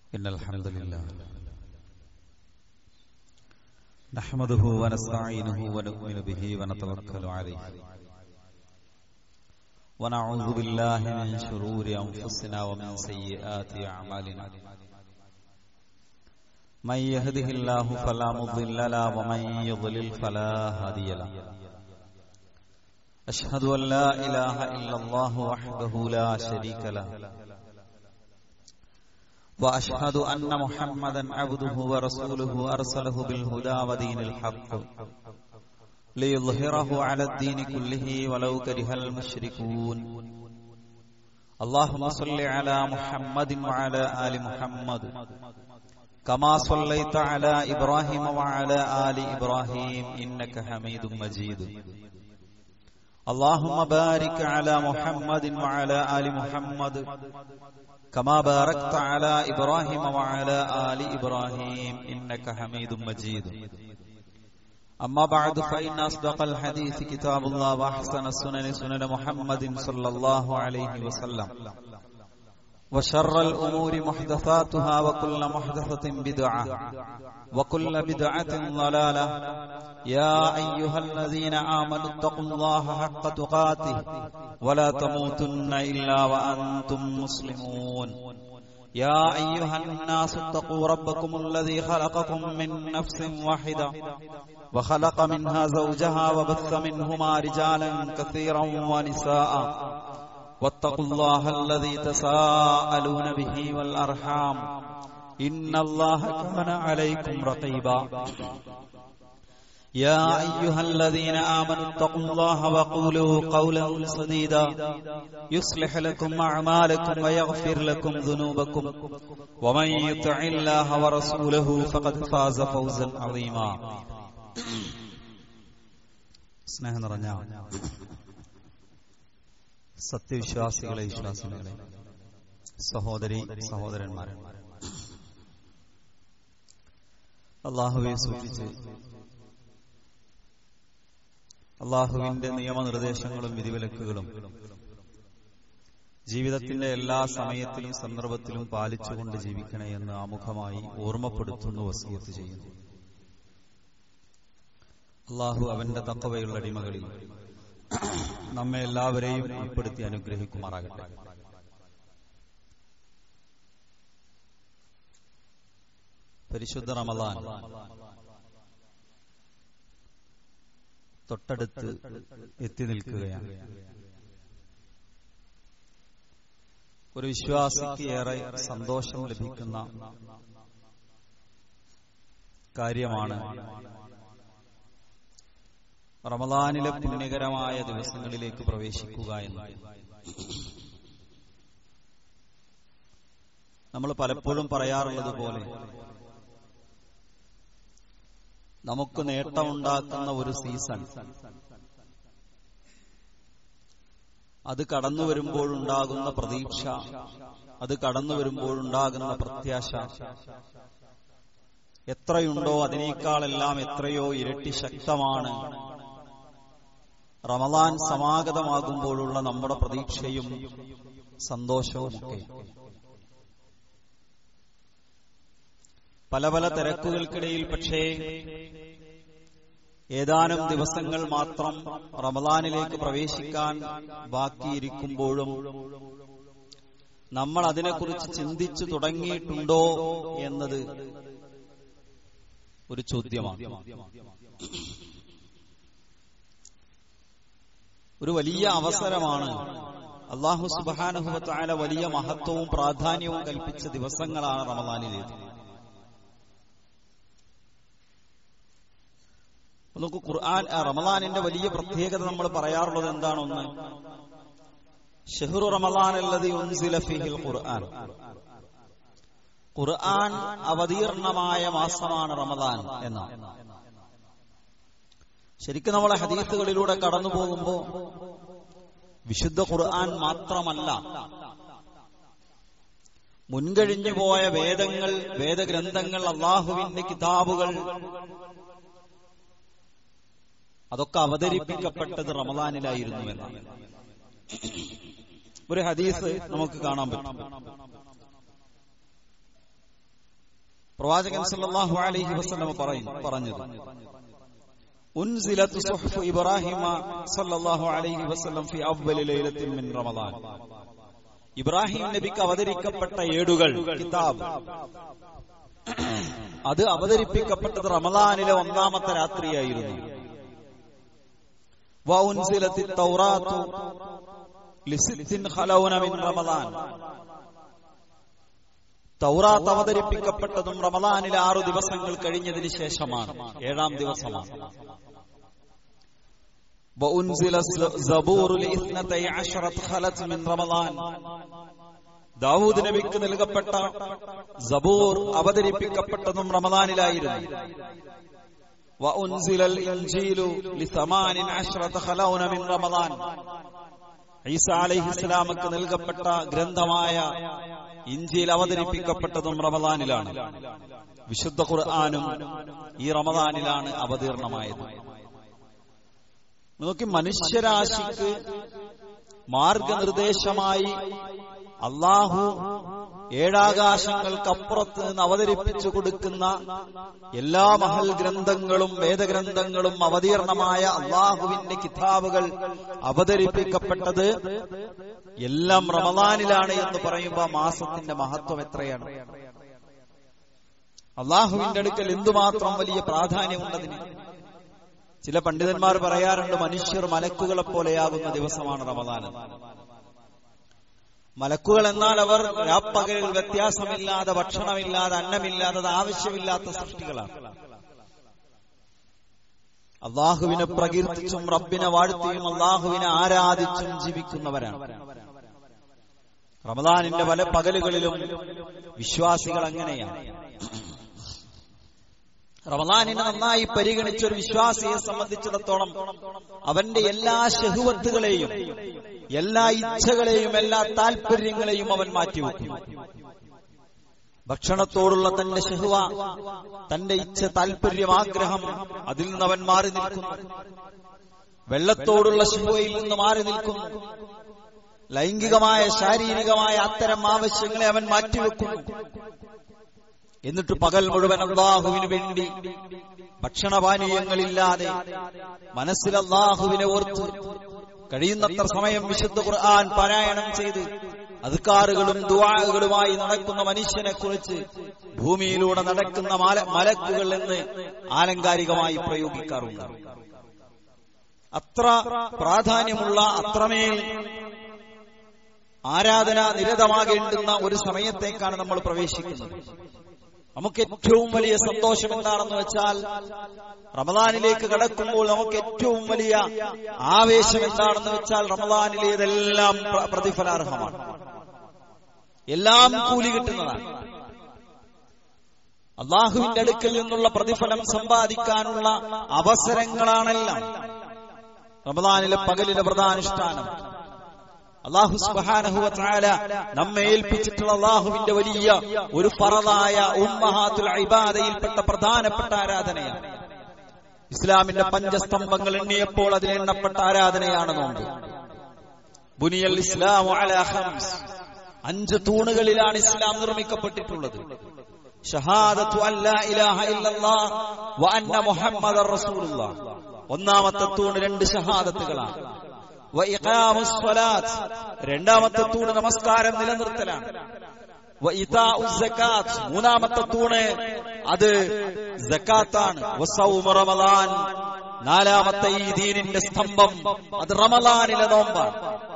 إن الحمد لله نحمده ونستعينه ونؤمن به ونتوكل عليه ونعوذ بالله من شرور أنفسنا ومن سيئات أعمالنا من يهده الله فلا مضل له ومن يضلل فلا هادي له أشهد أن لا إله إلا الله وحده لا شريك له وأشهد أن محمدا عبده ورسوله أرسله بالهدى ودين الحق ليظهره على الدين كله ولو كره المشركون اللهم صل على محمد وعلى آل محمد كما صليت على إبراهيم وعلى آل إبراهيم إنك حميد مجيد اللهم بارك على محمد وعلى آل محمد كما باركت على إبراهيم وعلى آل إبراهيم إنك حميد مجيد أما بعد فإن أصدق الحديث كتاب الله وأحسن السنن سنن محمد صلى الله عليه وسلم وشر الأمور محدثاتها وكل محدثة بدعة وكل بدعة ضلالة يا أيها الذين آمنوا اتقوا الله حق تقاته ولا تموتن إلا وأنتم مسلمون يا أيها الناس اتقوا ربكم الذي خلقكم من نفس واحدة وخلق منها زوجها وبث منهما رجالا كثيرا ونساء واتقوا الله الذي تساءلون به والأرحام إن الله كان عليكم رقيبا يا أيها الذين آمنوا اتقوا الله وقولوا قولا سديدا يصلح لكم أعمالكم ويغفر لكم ذنوبكم ومن يطع الله ورسوله فقد فاز فوزا عظيما സ്നേഹം നിറഞ്ഞ സത്യവിശ്വാസികളെ വിശ്വാസികളെ സഹോദരി സഹോദരന്മാരെ അള്ളാഹുവെ സൂക്ഷിച്ച് അള്ളാഹുവിന്റെ നിയമനിർദ്ദേശങ്ങളും വിധിവിലക്കുകളും ജീവിതത്തിന്റെ എല്ലാ സമയത്തിലും സന്ദർഭത്തിലും പാലിച്ചുകൊണ്ട് ജീവിക്കണേ എന്ന് ആമുഖമായി ഓർമ്മപ്പെടുത്തുന്നു വസീയത്ത് ചെയ്യുന്നു അള്ളാഹു അവന്റെ തക്കവയുള്ള അടിമകളിൽ നമ്മെ എല്ലാവരെയും ഉൾപ്പെടുത്തി അനുഗ്രഹിക്കുമാറാകട്ടെ പരിശുദ്ധ റമദാൻ തൊട്ടടുത്ത് എത്തി നിൽക്കുകയാണ് ഒരു വിശ്വാസിക്ക് ഏറെ സന്തോഷം ലഭിക്കുന്ന കാര്യമാണ് റമദാനിലെ പുണ്യകരമായ ദിവസങ്ങളിലേക്ക് പ്രവേശിക്കുക എന്ന് നമ്മൾ പലപ്പോഴും പറയാറുള്ളത് പോലെ നമുക്ക് നേട്ടമുണ്ടാക്കുന്ന ഒരു സീസൺ അത് കടന്നു വരുമ്പോഴുണ്ടാകുന്ന പ്രതീക്ഷ അത് കടന്നു വരുമ്പോഴുണ്ടാകുന്ന പ്രത്യാശ എത്രയുണ്ടോ അതിനേക്കാളെല്ലാം എത്രയോ ഇരട്ടി ശക്തമാണ് റമദാൻ സമാഗതമാകുമ്പോഴുള്ള നമ്മുടെ പ്രതീക്ഷയും സന്തോഷവുമൊക്കെ പല പല തിരക്കുകൾക്കിടയിൽ പക്ഷേ ഏതാനും ദിവസങ്ങൾ മാത്രം റമദാനിലേക്ക് പ്രവേശിക്കാൻ ബാക്കിയിരിക്കുമ്പോഴും നമ്മൾ അതിനെക്കുറിച്ച് ചിന്തിച്ചു തുടങ്ങിയിട്ടുണ്ടോ എന്നത് ഒരു ചോദ്യമാണ് ഒരു വലിയ അവസരമാണ് അള്ളാഹു സുബാനുഭവത്തായ വലിയ മഹത്വവും പ്രാധാന്യവും കൽപ്പിച്ച ദിവസങ്ങളാണ് റമദാനിലേത് നമുക്ക് ഖുർആൻ റമദാനിന്റെ വലിയ പ്രത്യേകത നമ്മൾ പറയാറുള്ളത് എന്താണൊന്ന് ഷെഹ്റു റമദാൻ അല്ലതി ഫിഹിൽ ഖുർആൻ ഖുർആൻ അവതീർണമായ മാസമാണ് റമദാൻ എന്നാണ് ശരിക്കും നമ്മളെ ഹദീസുകളിലൂടെ കടന്നു പോകുമ്പോ വിശുദ്ധ ഖുർആൻ മാത്രമല്ല മുൻകഴിഞ്ഞു പോയ വേദങ്ങൾ വേദഗ്രന്ഥങ്ങൾ അള്ളാഹുവിന്റെ കിതാബുകൾ അതൊക്കെ അവതരിപ്പിക്കപ്പെട്ടത് റമദാനിലായിരുന്നു എന്നാണ് ഒരു ഹദീസ് നമുക്ക് കാണാൻ പറ്റും പ്രവാചകൻ സല്ലല്ലാഹു അലൈഹി വസല്ലം പറയും പറഞ്ഞത് ഉൻസിലത്ത് സുഹ്ഫ് ഇബ്രാഹിമ സല്ലല്ലാഹു അലൈഹി വസല്ലം ഫി അവ്വലി ലൈലത്തിൻ മിൻ റമദാൻ ഇബ്രാഹിം നബിക്ക് അവതരിക്കപ്പെട്ട ഏടുകൾ കിതാബ് അത് അവതരിപ്പിക്കപ്പെട്ടത് റമദാനിലെ ഒന്നാമത്തെ രാത്രിയായിരുന്നു വഉൻസിലത്തി തൗറാത്തു ലിസിത്തിൻ ഖലൗന മിൻ റമദാൻ തൗറാത്ത് അവതരിപ്പിക്കപ്പെട്ടതും റമദാനിലെ ആറു ദിവസങ്ങൾ കഴിഞ്ഞതിന് ശേഷമാണ് ഏഴാം ദിവസമാണ് وأنزل الزبور لاثنتي عشرة خلت من رمضان ദാവൂദ് നബിക്ക് നൽകപ്പെട്ട സബൂർ അവതരിപ്പിക്കപ്പെട്ടതും റമദാനിലായിരുന്നു وأنزل الإنجيل لثمان عشرة خلون من رمضان ഈസ അലൈഹി ഇസ്ലാമക്ക് നൽകപ്പെട്ട ഗ്രന്ഥമായ ഇഞ്ചിയിൽ അവതരിപ്പിക്കപ്പെട്ടതും റമദാനിലാണ് വിശുദ്ധ ഖുർആാനും ഈ റമദാനിലാണ് അവതീർണമായത് നോക്കി മനുഷ്യരാശിക്ക് മാർഗനിർദ്ദേശമായി അള്ളാഹു ഏഴാകാശങ്ങൾക്കപ്പുറത്ത് നിന്ന് അവതരിപ്പിച്ചു കൊടുക്കുന്ന എല്ലാ മഹൽ ഗ്രന്ഥങ്ങളും വേദഗ്രന്ഥങ്ങളും അവതീർണമായ അള്ളാഹുവിന്റെ കിതാബുകൾ അവതരിപ്പിക്കപ്പെട്ടത് എല്ലാം റമദാനിലാണ് എന്ന് പറയുമ്പോൾ മാസത്തിന്റെ മഹത്വം എത്രയാണ് അള്ളാഹുവിന്റെ അടുക്കൽ എന്തുമാത്രം വലിയ പ്രാധാന്യമുണ്ടതിന് ചില പണ്ഡിതന്മാർ പറയാറുണ്ട് മനുഷ്യർ മലക്കുകളെ പോലെയാകുന്ന ദിവസമാണ് റമദാൻ മലക്കുകൾ എന്നാൽ അവർ രാപ്പകലിൽ വ്യത്യാസമില്ലാതെ ഭക്ഷണമില്ലാതെ അന്നമില്ലാതെ അത് ആവശ്യമില്ലാത്ത സൃഷ്ടികളാണ് അള്ളാഹുവിനെ പ്രകീർത്തിച്ചും റബ്ബിനെ വാഴ്ത്തിയും അള്ളാഹുവിനെ ആരാധിച്ചും ജീവിക്കുന്നവരാണ് റമദാനിന്റെ പല പകലുകളിലും വിശ്വാസികൾ അങ്ങനെയാണ് റമദാനിനെ നന്നായി പരിഗണിച്ച ഒരു വിശ്വാസിയെ സംബന്ധിച്ചിടത്തോളം അവന്റെ എല്ലാ ഷഹുവത്തുകളെയും എല്ലാ ഇച്ഛകളെയും എല്ലാ താല്പര്യങ്ങളെയും അവൻ മാറ്റിവെക്കും ഭക്ഷണത്തോടുള്ള തന്റെ ഷഹുവ തന്റെ ഇച്ഛ താല്പര്യം ആഗ്രഹം അതിൽ നിന്ന് അവൻ മാറി നിൽക്കുന്നു വെള്ളത്തോടുള്ള ഷഹുവയിൽ നിന്ന് മാറി നിൽക്കുന്നു ലൈംഗികമായ ശാരീരികമായ അത്തരം ആവശ്യങ്ങളെ അവൻ മാറ്റിവെക്കുന്നു എന്നിട്ട് പകൽ മുഴുവൻ അള്ളാഹുവിന് വേണ്ടി ഭക്ഷണപാനീയങ്ങളില്ലാതെ മനസ്സിൽ അള്ളാഹുവിനെ ഓർത്ത് കഴിയുന്നത്ര സമയം വിശുദ്ധ ഖുർആൻ പാരായണം ചെയ്ത് അധികാറുകളും ദുവാകളുമായി നടക്കുന്ന മനുഷ്യനെ കുറിച്ച് ഭൂമിയിലൂടെ നടക്കുന്ന മലക്കുകൾ എന്ന് ആലങ്കാരികമായി പ്രയോഗിക്കാറുണ്ട് അത്ര പ്രാധാന്യമുള്ള അത്രമേൽ ആരാധന നിരതമാകേണ്ടുന്ന ഒരു സമയത്തേക്കാണ് നമ്മൾ പ്രവേശിക്കുന്നത് നമുക്ക് ഏറ്റവും വലിയ സന്തോഷം എന്താണെന്ന് വെച്ചാൽ റമദാനിലേക്ക് കടക്കുമ്പോൾ നമുക്ക് ഏറ്റവും വലിയ ആവേശം എന്താണെന്ന് വെച്ചാൽ റമദാനിലേതെല്ലാം പ്രതിഫലാർഹമാണ് എല്ലാം കൂലി കിട്ടുന്നതാണ് അള്ളാഹുവിന്റെ അടുക്കൽ നിന്നുള്ള പ്രതിഫലം സമ്പാദിക്കാനുള്ള അവസരങ്ങളാണെല്ലാം റമദാനിലെ പകലിലെ പ്രധാനുഷ്ഠാനം അള്ളാഹു സുബാനഹുല നമ്മെ ഏൽപ്പിച്ചിട്ടുള്ള അള്ളാഹുവിന്റെ വലിയ ഒരു ഫറതായ ഉമ്മഹാത്തുൽ ഇബാദയിൽപ്പെട്ട പ്രധാനപ്പെട്ട ആരാധനയാണ് ഇസ്ലാമിന്റെ പഞ്ചസ്തംഭങ്ങൾ എണ്ണിയപ്പോൾ അതിൽ എണ്ണപ്പെട്ട ആരാധനയാണ് നോമ്പ് ബുനിയൽ ഇസ്ലാം അഞ്ച് തൂണുകളിലാണ് ഇസ്ലാം നിർമ്മിക്കപ്പെട്ടിട്ടുള്ളത് ഷഹാദത്തു അല്ലാ ഇലാഹ ഇല്ലല്ലാഹ് വ അന്ന മുഹമ്മദർ റസൂലുള്ളാഹ് ഒന്നാമത്തെ തൂണ് രണ്ട് ഷഹാദത്തുകളാണ് രണ്ടാമത്തെ തൂണ് നമസ്കാരം നിലനിർത്തലാണ് മൂന്നാമത്തെ തൂണ് അത് ജക്കാത്താണ് റമദാൻ നാലാമത്തെ ഈ ദീനിന്റെ സ്തംഭം അത് റമദാനിലെ നോമ്പാണ്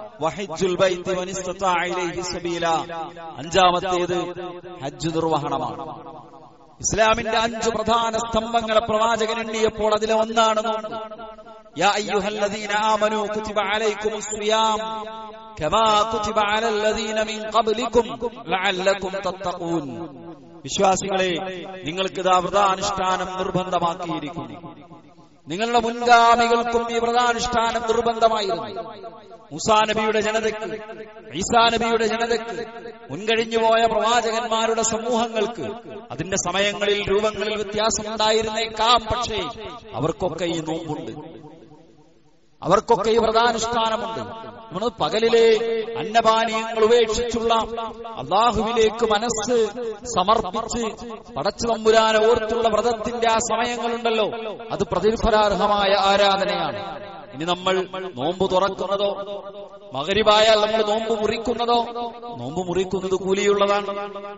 അഞ്ചാമത്തേത് ഹജ്ജ് നിർവഹണമാണ് ഇസ്ലാമിന്റെ അഞ്ച് പ്രധാന സ്തംഭങ്ങളെ പ്രവാചകൻ എണ്ണിയപ്പോൾ അതിലെ ഒന്നാണ് നോമ്പ് يا أيها الذين آمنوا كتب عليكم الصيام كما كتب على الذين من قبلكم لعلكم تتقون വിശ്വാസികളെ നിങ്ങൾക്ക് ഇതാ വ്രതാനുഷ്ഠാനം നിർബന്ധമാക്കിയിരിക്കുന്നു നിങ്ങളുടെ മുൻഗാമികൾക്കും ഈ വ്രതാനുഷ്ഠാനം നിർബന്ധമായിരുന്നു മുസാ നബിയുടെ ജനതയ്ക്ക് ഈസാ നബിയുടെ ജനതയ്ക്ക് മുൻകഴിഞ്ഞുപോയ പ്രവാചകന്മാരുടെ സമൂഹങ്ങൾക്ക് അതിന്റെ സമയങ്ങളിൽ രൂപങ്ങളിൽ വ്യത്യാസമുണ്ടായിരുന്നേക്കാം പക്ഷേ അവർക്കൊക്കെ ഈ നോമ്പുണ്ട് അവർക്കൊക്കെ ഈ വ്രതാനുഷ്ഠാനമുണ്ട് നമ്മൾ പകലിലെ അന്നപാനീയങ്ങൾ ഉപേക്ഷിച്ചുള്ള അള്ളാഹുവിലേക്ക് മനസ്സ് സമർപ്പിച്ച് പടച്ചു തമ്പുരാനെ ഓർത്തുള്ള വ്രതത്തിന്റെ ആ സമയങ്ങളുണ്ടല്ലോ അത് പ്രതിഫലാർഹമായ ആരാധനയാണ് ഇനി നമ്മൾ നോമ്പ് തുറക്കുന്നതോ മകരിവായാൽ നമ്മൾ നോമ്പ് മുറിക്കുന്നതോ നോമ്പ് മുറിക്കുന്നത് കൂലിയുള്ളതാണ്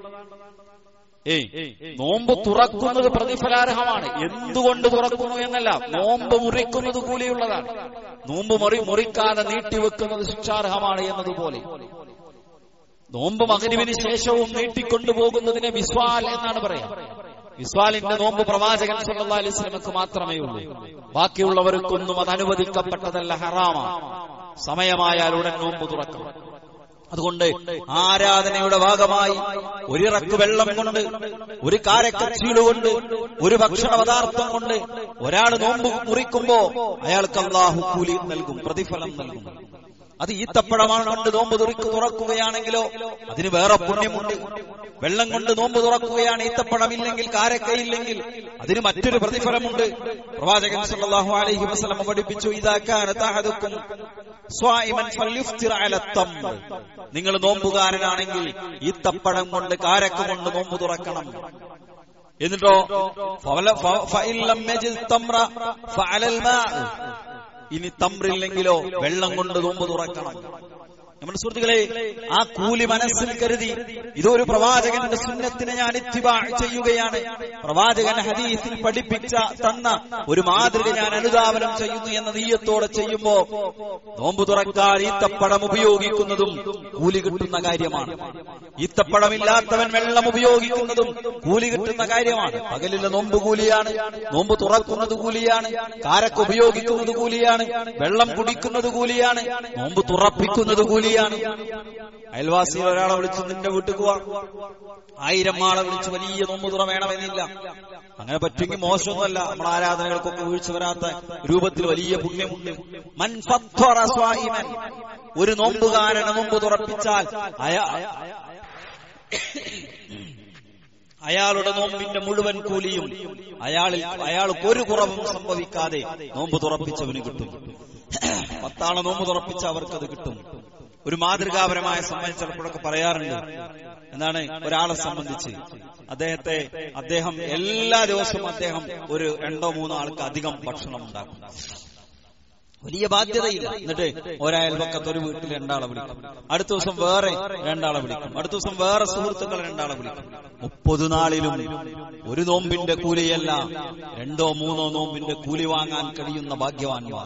ഏയ് നോമ്പ് തുറക്കുന്നത് പ്രതിഫലാർഹമാണ് എന്തുകൊണ്ട് തുറക്കുന്നു എന്നല്ല നോമ്പ് മുറിക്കുന്നത് കൂലിയുള്ളതാണ് നോമ്പ് മുറി മുറിക്കാതെ നീട്ടിവെക്കുന്നത് ശിക്ഷാർഹമാണ് എന്നതുപോലെ നോമ്പ് മകരിവിന് ശേഷവും നീട്ടിക്കൊണ്ടുപോകുന്നതിനെ വിസ്വാൽ എന്നാണ് പറയാം വിസ്വാലിന്റെ നോമ്പ് പ്രവാചകൻ സല്ലല്ലാഹു അലൈഹി വസല്ലമക്ക് മാത്രമേ ഉള്ളൂ ബാക്കിയുള്ളവർക്കൊന്നും അത് അനുവദിക്കപ്പെട്ടതല്ല ഹറാമാണ് സമയമായാൽ ഉടൻ നോമ്പ് തുറക്കണം അതുകൊണ്ട് ആരാധനയുടെ ഭാഗമായി ഒരിറക്ക് വെള്ളം കൊണ്ട് ഒരു കാരക്കച്ചീട് കൊണ്ട് ഒരു ഭക്ഷണ പദാർത്ഥം കൊണ്ട് ഒരാൾ നോമ്പ് മുറിക്കുമ്പോ അയാൾക്ക് അള്ളാഹു കൂലി നൽകും പ്രതിഫലം നൽകും അത് ഈത്തപ്പഴമാണ് കൊണ്ട് നോമ്പ് തുറക്ക് തുറക്കുകയാണെങ്കിലോ അതിന് വേറെ പുണ്യമുണ്ട് വെള്ളം കൊണ്ട് നോമ്പ് തുറക്കുകയാണ് ഈത്തപ്പഴമില്ലെങ്കിൽ കാരക്കയില്ലെങ്കിൽ അതിന് മറ്റൊരു പ്രതിഫലമുണ്ട് പ്രവാചകൻ സല്ലല്ലാഹു അലൈഹി വസല്ലം പഠിപ്പിച്ചു ഇദാ കാനത അഹദുക്കും സ്വായിമൻ ഫല്യുഫ്തിർ അല തംർ നിങ്ങൾ നോമ്പുകാരനാണെങ്കിൽ ഈത്തപ്പഴം കൊണ്ട് കാരക്ക കൊണ്ട് നോമ്പ് തുറക്കണം എന്നിട്ടോ ഫവല- ഫ- ഫഇൻ ലം യജിദ് തംറ ഫഅലൽ മാ ഇനി തമ്രില്ലെങ്കിലോ വെള്ളം കൊണ്ട് നോമ്പ് തുറക്കണം നമ്മുടെ സുഹൃത്തുക്കളെ ആ കൂലി മനസ്സിൽ കരുതി ഇതൊരു പ്രവാചകന്റെ സുന്നത്തിനെ ഞാൻ ഇത്തിബാ ചെയ്യുകയാണ് പ്രവാചകൻ ഹദീസിൽ പഠിപ്പിച്ച തന്ന ഒരു മാതൃക ഞാൻ അനുധാവനം ചെയ്യുന്നു എന്ന നീയത്തോടെ ചെയ്യുമ്പോ നോമ്പ് തുറക്കാൻ ഈത്തപ്പഴം ഉപയോഗിക്കുന്നതും കൂലി കിട്ടുന്ന കാര്യമാണ് ഈത്തപ്പഴമില്ലാത്തവൻ വെള്ളം ഉപയോഗിക്കുന്നതും കൂലി കിട്ടുന്ന കാര്യമാണ് പകലിലെ നോമ്പ് കൂലിയാണ് നോമ്പ് തുറക്കുന്നത് കൂലിയാണ് കാരക്ക് ഉപയോഗിക്കുന്നത് കൂലിയാണ് വെള്ളം കുടിക്കുന്നത് കൂലിയാണ് നോമ്പ് തുറപ്പിക്കുന്നത് കൂലിയാണ് അയൽവാസിയിൽ ഒരാളെ വിളിച്ച് നിന്റെ വീട്ടിൽ പോവാ ആയിരം ആളെ വിളിച്ച് വലിയ നോമ്പ് തുറ വേണമെന്നില്ല അങ്ങനെ പറ്റുമെങ്കിൽ മോശമൊന്നുമല്ല നമ്മുടെ ആരാധനകൾക്കൊക്കെ വീഴ്ച വരാത്ത രൂപത്തിൽ വലിയ പുണ്യമുണ്ട് മൻ ഫത്വറ സ്വായിമൻ ഒരു നോമ്പുകാരനെ നോമ്പ് തുറപ്പിച്ചാൽ അയാ അയാളുടെ നോമ്പിന്റെ മുഴുവൻ കൂലിയും അയാളിൽ അയാൾക്ക് ഒരു കുറവും സംഭവിക്കാതെ നോമ്പ് തുറപ്പിച്ചവന് കിട്ടും പത്താളെ നോമ്പ് തുറപ്പിച്ച അവർക്ക് അത് കിട്ടും ഒരു മാതൃകാപരമായ സംബന്ധിച്ച് ചിലപ്പോഴൊക്കെ പറയാറുണ്ട് എന്താണ് ഒരാളെ സംബന്ധിച്ച് അദ്ദേഹത്തെ അദ്ദേഹം എല്ലാ ദിവസവും അദ്ദേഹം ഒരു രണ്ടോ മൂന്നോ ആൾക്ക് അധികം ഭക്ഷണം ഉണ്ടാക്കും വലിയ ബാധ്യതയില്ല എന്നിട്ട് ഒരയൽപക്കത്ത് ഒരു വീട്ടിൽ രണ്ടാളെ വിളിക്കും അടുത്ത ദിവസം വേറെ രണ്ടാളെ വിളിക്കും അടുത്ത ദിവസം വേറെ സുഹൃത്തുക്കളെ രണ്ടാളെ വിളിക്കും മുപ്പത് നാളിലും ഒരു നോമ്പിന്റെ കൂലിയല്ല രണ്ടോ മൂന്നോ നോമ്പിന്റെ കൂലി വാങ്ങാൻ കഴിയുന്ന ഭാഗ്യവാന്മാർ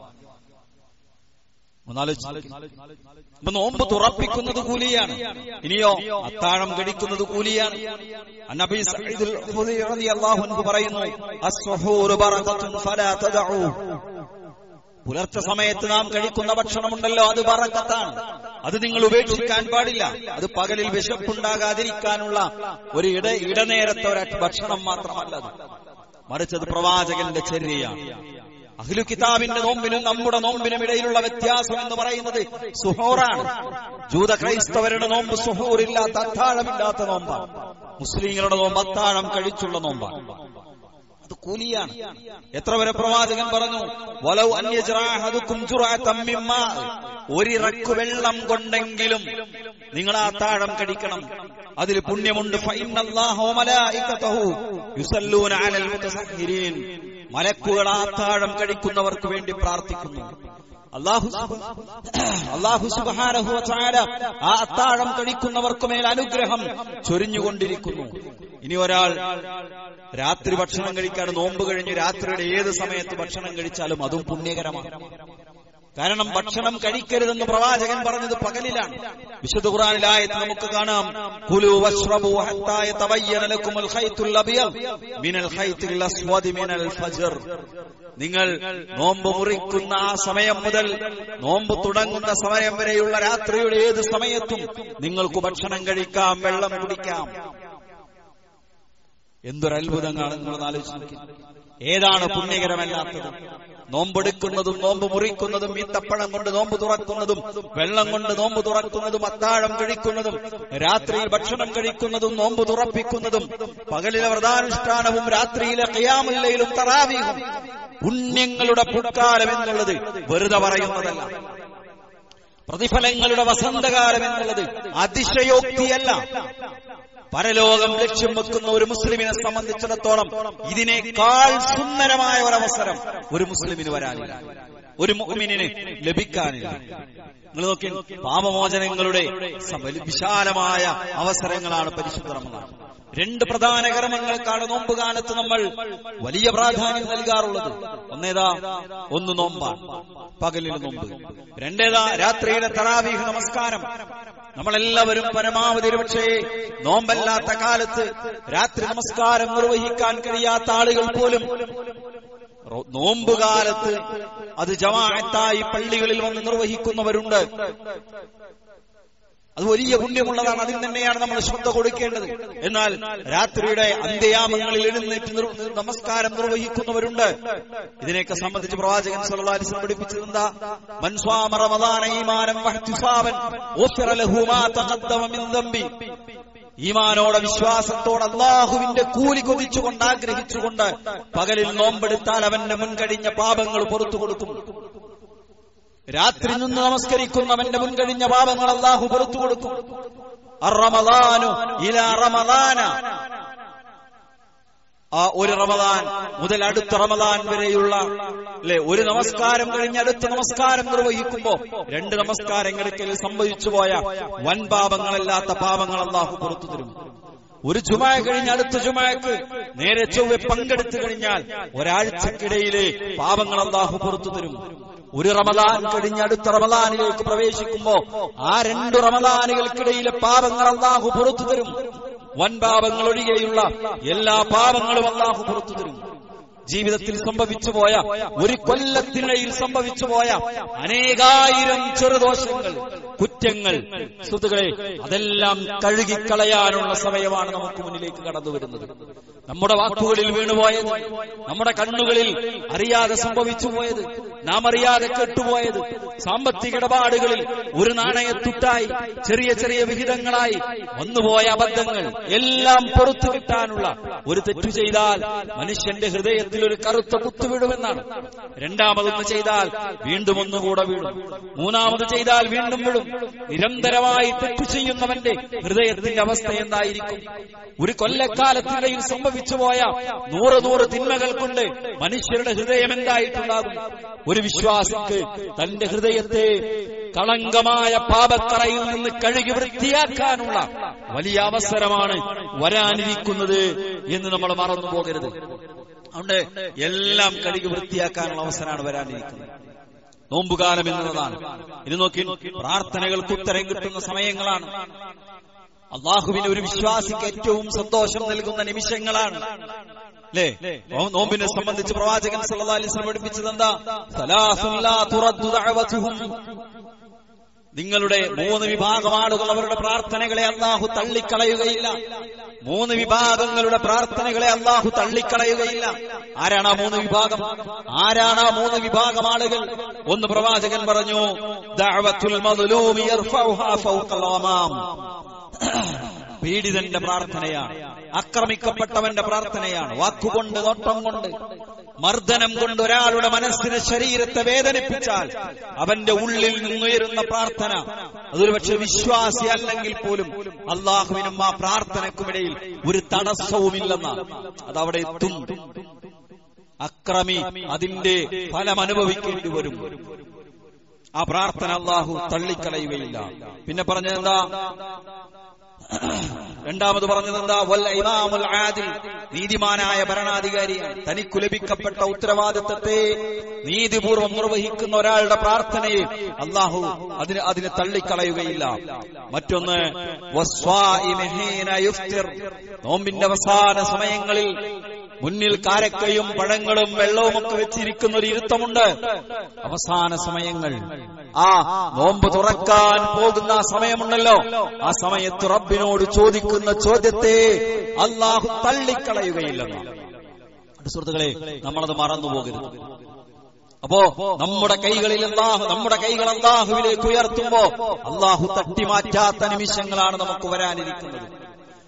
ഒന്നാലോചിച്ച് അപ്പൊ നോമ്പ് തുറപ്പിക്കുന്നത് കൂലിയാണ് ഇനിയോ അത്താഴം കഴിക്കുന്നത് കൂലിയാണ് അന്നബി സഈദുൽ ഖുദരി റളിയല്ലാഹു അൻഹു പറയുന്നു അസ്സുഹൂറു ബറകത്തുൻ ഫലാ തദഉ പുലർച്ചെ സമയത്ത് നാം കഴിക്കുന്ന ഭക്ഷണമുണ്ടല്ലോ അത് ബറക്കത്താണ് അത് നിങ്ങൾ ഉപേക്ഷിക്കാൻ പാടില്ല അത് പകലിൽ വിശപ്പുണ്ടാകാതിരിക്കാനുള്ള ഒരു ഇട ഇടനേരത്തെ ഒരു ഭക്ഷണം മാത്രമല്ല അത് മറിച്ച് അത് പ്രവാചകന്റെ ചര്യയാണ് അഖിലു കിതാബിന്റെ നോമ്പിനും നമ്മുടെ നോമ്പിനും ഇടയിലുള്ള വ്യത്യാസം എന്ന് പറയുന്നത് സുഹോറാണ് ജൂത ക്രൈസ്തവരുടെ നോമ്പ് സുഹൂറില്ലാത്ത അത്താഴമില്ലാത്ത നോമ്പാണ് മുസ്ലിങ്ങളുടെ നോമ്പ് അത്താഴം കഴിച്ചുള്ള നോമ്പാണ് അത് കൂലിയാണ് എത്ര വരെ പ്രവാചകൻ പറഞ്ഞു വലൗ അന്യജറാഹതുക്കും ജുറഅതം മിമ്മാ ഒരിറക്ക് വെള്ളം കൊണ്ടെങ്കിലും നിങ്ങൾ ആ താഴം കഴിക്കണം അതിൽ പുണ്യമുണ്ട് ഫഇന്നല്ലാഹു വമലായികതഹു യുസല്ലൂന അലൽ മുതസഹിരീൻ മലക്കുകൾ ആ താഴം കഴിക്കുന്നവർക്ക് വേണ്ടി പ്രാർത്ഥിക്കുന്നു അള്ളാഹു അള്ളാഹു സുബ്ഹാനഹു വതആല ആ അത്താഴം കഴിക്കുന്നവർക്ക് മേൽ അനുഗ്രഹം ചൊരിഞ്ഞുകൊണ്ടിരിക്കുന്നു ഇനി ഒരാൾ രാത്രി ഭക്ഷണം കഴിക്കാൻ നോമ്പ് കഴിഞ്ഞ് രാത്രിയുടെ ഏത് സമയത്ത് ഭക്ഷണം കഴിച്ചാലും അതും പുണ്യകരമാണ് കാരണം ഭക്ഷണം കഴിക്കരുതെന്ന് പ്രവാചകൻ പറഞ്ഞത് പകലിലാണ് വിശുദ്ധ ഖുർആനിലായത് നമുക്ക് കാണാം കുലു വശ്റബു ഹത്താ യതബയ്യന ലക്കുമുൽ ഖൈത്തുൽ അബിയദ് മിനൽ ഖൈത്തിൽ അസ്വദി മിനൽ ഫജ്ർ നിങ്ങൾ നോമ്പ് മുറിക്കുന്ന ആ സമയം മുതൽ നോമ്പ് തുടങ്ങുന്ന സമയം വരെയുള്ള രാത്രിയുടെ ഏത് സമയത്തും നിങ്ങൾക്ക് ഭക്ഷണം കഴിക്കാം വെള്ളം കുടിക്കാം എന്തൊരു അത്ഭുതങ്ങളാണ് നിങ്ങൾ ആലോചിച്ച് ഏതാണ് പുണ്യകരമല്ലാത്തത് നോമ്പെടുക്കുന്നതും നോമ്പ് മുറിക്കുന്നതും ഈത്തപ്പഴം കൊണ്ട് നോമ്പ് തുറക്കുന്നതും വെള്ളം കൊണ്ട് നോമ്പ് തുറക്കുന്നതും അത്താഴം കഴിക്കുന്നതും രാത്രിയിൽ ഭക്ഷണം കഴിക്കുന്നതും നോമ്പ് തുറപ്പിക്കുന്നതും പകലിലെ വ്രതാനുഷ്ഠാനവും രാത്രിയിലെ കയ്യാമുല്ലയിലും തറാവീഹും പുണ്യങ്ങളുടെ പുക്കാലം എന്നുള്ളത് വെറുതെ പറയുന്നതല്ല പ്രതിഫലങ്ങളുടെ വസന്തകാലം എന്നുള്ളത് അതിശയോക്തിയല്ല പരലോകം ലക്ഷ്യം വെക്കുന്ന ഒരു മുസ്ലിമിനെ സംബന്ധിച്ചിടത്തോളം ഇതിനേക്കാൾ സുന്ദരമായ ഒരവസരം ഒരു മുസ്ലിമിന് വരാനില്ല ഒരു മുഅ്മിനിന് ലഭിക്കാനില്ല നിങ്ങൾ നോക്കി പാപമോചനങ്ങളുടെ സബ- വിശാലമായ അവസരങ്ങളാണ് പരിശുദ്ധ റമദാൻ രണ്ട് പ്രധാന കർമ്മങ്ങൾക്കാണ് നോമ്പ് കാലത്ത് നമ്മൾ വലിയ പ്രാധാന്യം നൽകാറുള്ളത് ഒന്നേതാ ഒന്ന് നോമ്പാണ് പകലിൽ നോമ്പ് രണ്ടേതാ രാത്രിയിലെ തറാവീഹ് നമസ്കാരം നമ്മളെല്ലാവരും പരമാവധി ഒരുപക്ഷേ നോമ്പല്ലാത്ത കാലത്ത് രാത്രി നമസ്കാരം നിർവഹിക്കാൻ കഴിയാത്ത ആളുകൾ പോലും റോ- നോമ്പുകാലത്ത് അത് ജമാഅത്തായി പള്ളികളിൽ വന്ന് നിർവഹിക്കുന്നവരുണ്ട് അത് വലിയ പുണ്യമുള്ളതാണ് അതിൽ തന്നെയാണ് നമ്മൾ ശ്രദ്ധ കൊടുക്കേണ്ടത് എന്നാൽ രാത്രിയുടെ അന്ത്യയാമങ്ങളിൽ എഴുന്നേറ്റ് നിർ- നമസ്കാരം നിർവഹിക്കുന്നവരുണ്ട് ഇതിനെയൊക്കെ സംബന്ധിച്ച് പ്രവാചകൻ സല്ലല്ലാഹു അലൈഹി വസല്ലം പഠിപ്പിച്ചത് എന്താ മൻസ്വാമ റമദാന ഈമാനം വഹ്തിസാബൻ ഗുഫിറ ലഹു മാ തഖദ്ദമ മിൻ ദംബി ഈമാനോടെ വിശ്വാസത്തോടെ അള്ളാഹുവിന്റെ കൂലി കൊതിച്ചുകൊണ്ട് ആഗ്രഹിച്ചുകൊണ്ട് പകലിൽ നോമ്പെടുത്താൽ അവന്റെ മുൻകഴിഞ്ഞ പാപങ്ങൾ പുറത്തു കൊടുക്കും രാത്രി നിന്ന് നമസ്കരിക്കുന്നവന്റെ മുൻകഴിഞ്ഞ പാപങ്ങൾ അള്ളാഹു പുറത്തു കൊടുക്കും അറമദാനു ഇല റമദാന ആ ഒരു റമദാൻ മുതൽ അടുത്ത റമദാൻ വരെയുള്ള അല്ലെ ഒരു നമസ്കാരം കഴിഞ്ഞ് അടുത്ത നമസ്കാരം നിർവഹിക്കുമ്പോ രണ്ട് നമസ്കാരങ്ങൾക്കിൽ സംഭവിച്ചു പോയ വൻ പാപങ്ങളല്ലാത്ത പാപങ്ങൾ അള്ളാഹു പുറത്തു തരും ഒരു ജുമായ കഴിഞ്ഞ് അടുത്ത ജുമായക്ക് നേരെ ചൊവ്വെ പങ്കെടുത്തു കഴിഞ്ഞാൽ ഒരാഴ്ചക്കിടയിലെ പാപങ്ങൾ അള്ളാഹു പുറത്തു തരും ഒരു റമദാൻ കഴിഞ്ഞ് അടുത്ത റമദാനിലേക്ക് പ്രവേശിക്കുമ്പോ ആ രണ്ടു റമദാനുകൾക്കിടയിലെ പാപങ്ങൾ അള്ളാഹു പുറത്തു തരും വൻ പാപങ്ങൾ ഒഴികെയുള്ള എല്ലാ പാപങ്ങളും അള്ളാഹു പുറത്തു തരും ജീവിതത്തിൽ സംഭവിച്ചു പോയ ഒരു കൊല്ലത്തിനിടയിൽ സംഭവിച്ചു പോയ അനേകായിരം ചെറുദോഷങ്ങൾ കുറ്റങ്ങൾ സുഹൃത്തുക്കളെ അതെല്ലാം കഴുകിക്കളയാനുള്ള സമയമാണ് നമുക്ക് മുന്നിലേക്ക് കടന്നു വരുന്നത് നമ്മുടെ വാക്കുകളിൽ വീണുപോയത് നമ്മുടെ കണ്ണുകളിൽ അറിയാതെ സംഭവിച്ചു പോയത് നാം അറിയാതെ കെട്ടുപോയത് സാമ്പത്തിക ഇടപാടുകളിൽ ഒരു നാണയത്തുട്ടായി ചെറിയ ചെറിയ വിഹിതങ്ങളായി വന്നുപോയ അബദ്ധങ്ങൾ എല്ലാം പുറത്തു കിട്ടാനുള്ള ഒരു തെറ്റു ചെയ്താൽ മനുഷ്യന്റെ ഹൃദയത്തിൽ ഒരു കറുത്ത കുത്തു വീഴുമെന്നാണ് രണ്ടാമതൊന്ന് ചെയ്താൽ വീണ്ടും ഒന്നുകൂടെ വീഴും മൂന്നാമത് ചെയ്താൽ വീണ്ടും വീഴും നിരന്തരമായി തെറ്റു ചെയ്യുന്നവന്റെ ഹൃദയത്തിന്റെ അവസ്ഥ എന്തായിരിക്കും ഒരു കൊല്ലക്കാലത്തിനിടയിൽ സംഭവിച്ചു പോയ നൂറ് നൂറ് തിന്മകൾ കൊണ്ട് മനുഷ്യരുടെ ഹൃദയം എന്തായിട്ടുണ്ടാകും ഒരു വിശ്വാസിക്ക് തന്റെ ഹൃദയത്തെ കളങ്കമായ പാപക്കറയിൽ നിന്ന് കഴുകി വൃത്തിയാക്കാനുള്ള വലിയ അവസരമാണ് വരാനിരിക്കുന്നത് എന്ന് നമ്മൾ മറന്നു പോകരുത് അതുകൊണ്ട് എല്ലാം കഴുകി വൃത്തിയാക്കാനുള്ള അവസരമാണ് വരാനിരിക്കുന്നത് നോമ്പുകാലം എന്നതാണ് ഇത് നോക്കി പ്രാർത്ഥനകൾക്ക് ഉത്തരം കിട്ടുന്ന സമയങ്ങളാണ് അള്ളാഹുവിന് ഒരു വിശ്വാസിക്ക് ഏറ്റവും സന്തോഷം നൽകുന്ന നിമിഷങ്ങളാണ് അല്ലേ നോമ്പിനെ സംബന്ധിച്ച് പ്രവാചകൻ സല്ലല്ലാഹു അലൈഹി വസല്ലം പഠിപ്പിച്ചത് എന്താ സലാസുൻ ലാ തുറദ്ദു ദഅവതുഹും നിങ്ങളുടെ മൂന്ന് വിഭാഗം ആളുകൾ അവരുടെ പ്രാർത്ഥനകളെ അള്ളാഹു തള്ളിക്കളയുകയില്ല മൂന്ന് വിഭാഗങ്ങളുടെ പ്രാർത്ഥനകളെ അള്ളാഹു തള്ളിക്കളയുകയില്ല ആരാണ് ആ മൂന്ന് വിഭാഗം ആരാണ് ആ മൂന്ന് വിഭാഗം ആളുകൾ ഒന്ന് പ്രവാചകൻ പറഞ്ഞു ദഅവത്തുൽ മദ്ലൂമി യർഫഉഹാ ഫൗഖൽ ഗമാം പീഡിതന്റെ പ്രാർത്ഥനയാണ് ആക്രമിക്കപ്പെട്ടവന്റെ പ്രാർത്ഥനയാണ് വാക്കുകൊണ്ട് നോട്ടം കൊണ്ട് മർദ്ദനം കൊണ്ട് ഒരാളുടെ മനസ്സിനെ ശരീരത്തെ വേദനിപ്പിച്ചാൽ അവന്റെ ഉള്ളിൽ നിന്നുയരുന്ന പ്രാർത്ഥന അതൊരു പക്ഷെ വിശ്വാസി അല്ലെങ്കിൽ പോലും അള്ളാഹുവിനും ആ പ്രാർത്ഥനക്കുമിടയിൽ ഒരു തടസ്സവുമില്ലെന്നാണ് അതവിടെ എത്തും അക്രമി അതിന്റെ ഫലം അനുഭവിക്കേണ്ടി വരും ആ പ്രാർത്ഥന അള്ളാഹു തള്ളിക്കളയുകയില്ല പിന്നെ പറഞ്ഞതെന്താ രണ്ടാമത് പറഞ്ഞത് എന്താ വൽ ഇമാമുൽ ആദിൽ നീതിമാനായ ഭരണാധികാരിയാണ് തനിക്കു ലഭിക്കപ്പെട്ട ഉത്തരവാദിത്തത്തെ നീതിപൂർവം നിർവഹിക്കുന്ന ഒരാളുടെ പ്രാർത്ഥനയെ അള്ളാഹു അതിന് അതിനെ തള്ളിക്കളയുകയില്ല മറ്റൊന്ന് വസ്വാഇമി ഹീന യുഫ്തിർ. നോമ്പിന്റെ അവസാന സമയങ്ങളിൽ മുന്നിൽ കാരക്കയും പഴങ്ങളും വെള്ളവും ഒക്കെ വെച്ചിരിക്കുന്ന ഒരു ഇരുത്തമുണ്ട് അവസാന സമയങ്ങൾ ആ നോമ്പ് തുറക്കാൻ പോകുന്ന ആ സമയമുണ്ടല്ലോ ആ സമയത്ത് റബ്ബിനോട് ചോദിക്കുന്ന ചോദ്യത്തെ അള്ളാഹു തള്ളിക്കളയുകയില്ലെന്നാണ് അത് സുഹൃത്തുക്കളെ നമ്മളത് മറന്നു പോകരുത് അപ്പോ നമ്മുടെ കൈകളിൽ അള്ളാഹു നമ്മുടെ കൈകൾ അള്ളാഹുവിലേക്ക് ഉയർത്തുമ്പോ അള്ളാഹു തട്ടിമാറ്റാത്ത നിമിഷങ്ങളാണ് നമുക്ക് വരാനിരിക്കുന്നത്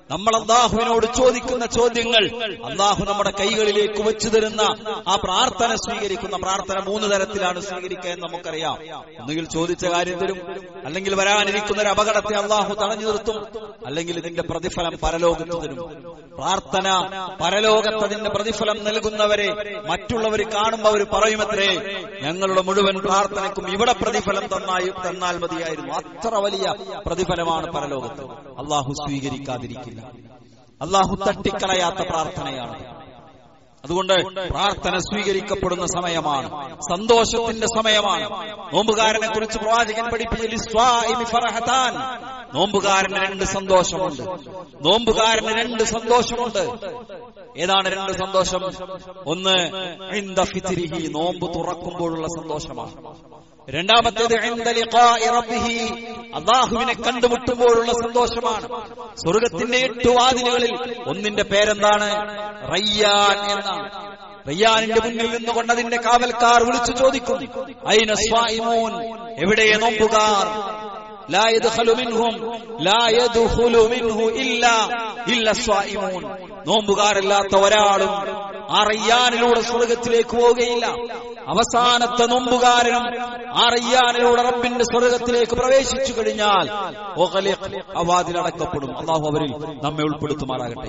നമ്മൾ അള്ളാഹുവിനോട് ചോദിക്കുന്ന ചോദ്യങ്ങൾ അള്ളാഹു നമ്മുടെ കൈകളിലേക്ക് വെച്ചു തരുന്ന ആ പ്രാർത്ഥന സ്വീകരിക്കുന്ന പ്രാർത്ഥന മൂന്ന് തരത്തിലാണ് സ്വീകരിക്കുക എന്ന് നമുക്കറിയാം ഒന്നുകിൽ ചോദിച്ച കാര്യം തരും അല്ലെങ്കിൽ വരാനിരിക്കുന്ന ഒരു അപകടത്തെ അള്ളാഹു തടഞ്ഞു നിർത്തും അല്ലെങ്കിൽ ഇതിന്റെ പ്രതിഫലം പരലോകത്ത് തരും പ്രാർത്ഥന പരലോകത്ത് അതിന്റെ പ്രതിഫലം നൽകുന്നവരെ മറ്റുള്ളവർ കാണുമ്പോൾ അവർ പറയുമത്രേ ഞങ്ങളുടെ മുഴുവൻ പ്രാർത്ഥനയ്ക്കും ഇവിടെ പ്രതിഫലം തന്നായി തന്നാൽ മതിയായിരുന്നു അത്ര വലിയ പ്രതിഫലമാണ് പരലോകത്ത് അള്ളാഹു സ്വീകരിക്കാതിരിക്കില്ല അള്ളാഹു തട്ടിക്കളയാത്ത പ്രാർത്ഥനയാണ് അതുകൊണ്ട് പ്രാർത്ഥന സ്വീകരിക്കപ്പെടുന്ന സമയമാണ് സന്തോഷത്തിന്റെ സമയമാണ് നോമ്പുകാരനെ കുറിച്ച് പ്രവാചകൻ പഠിപ്പിച്ച നോമ്പുകാരന് രണ്ട് സന്തോഷമുണ്ട് നോമ്പുകാരന് രണ്ട് സന്തോഷമുണ്ട് ഏതാണ് രണ്ട് സന്തോഷം ഒന്ന് ഇന്ദ ഫിത്രിഹി നോമ്പ് തുറക്കുമ്പോഴുള്ള സന്തോഷമാണ് രണ്ടാമത്തേത് ഇന്ദ ലിഖാഇ റബ്ബിഹി അള്ളാഹുവിനെ കണ്ടുമുട്ടുമ്പോഴുള്ള സന്തോഷമാണ് സ്വർഗത്തിന്റെ എട്ട് വാതിലുകളിൽ ഒന്നിന്റെ പേരെന്താണ് റയ്യാൻ എന്നാണ് റയ്യാനിന്റെ മുന്നിൽ നിന്നുകൊണ്ട് അതിന്റെ കാവൽക്കാർ വിളിച്ചു ചോദിക്കും അയിന സ്വായിമൂൻ എവിടെ നോമ്പുകാർ لا يدخل منهم لا يدخل منه إلا إلا الصائمون നോമ്പുകാരല്ലാത്ത ഒരാളും ആ റയ്യാനിലൂടെ സ്വർഗത്തിലേക്ക് പോവുകയില്ല അവസാനത്തെ നോമ്പുകാരനും ആ റയ്യാനിലൂടെ റബ്ബിന്റെ സ്വർഗത്തിലേക്ക് പ്രവേശിച്ചു കഴിഞ്ഞാൽ ആ വാതിലടക്കപ്പെടും അള്ളാഹു അവരിൽ നമ്മെ ഉൾപ്പെടുത്തുമാറാകട്ടെ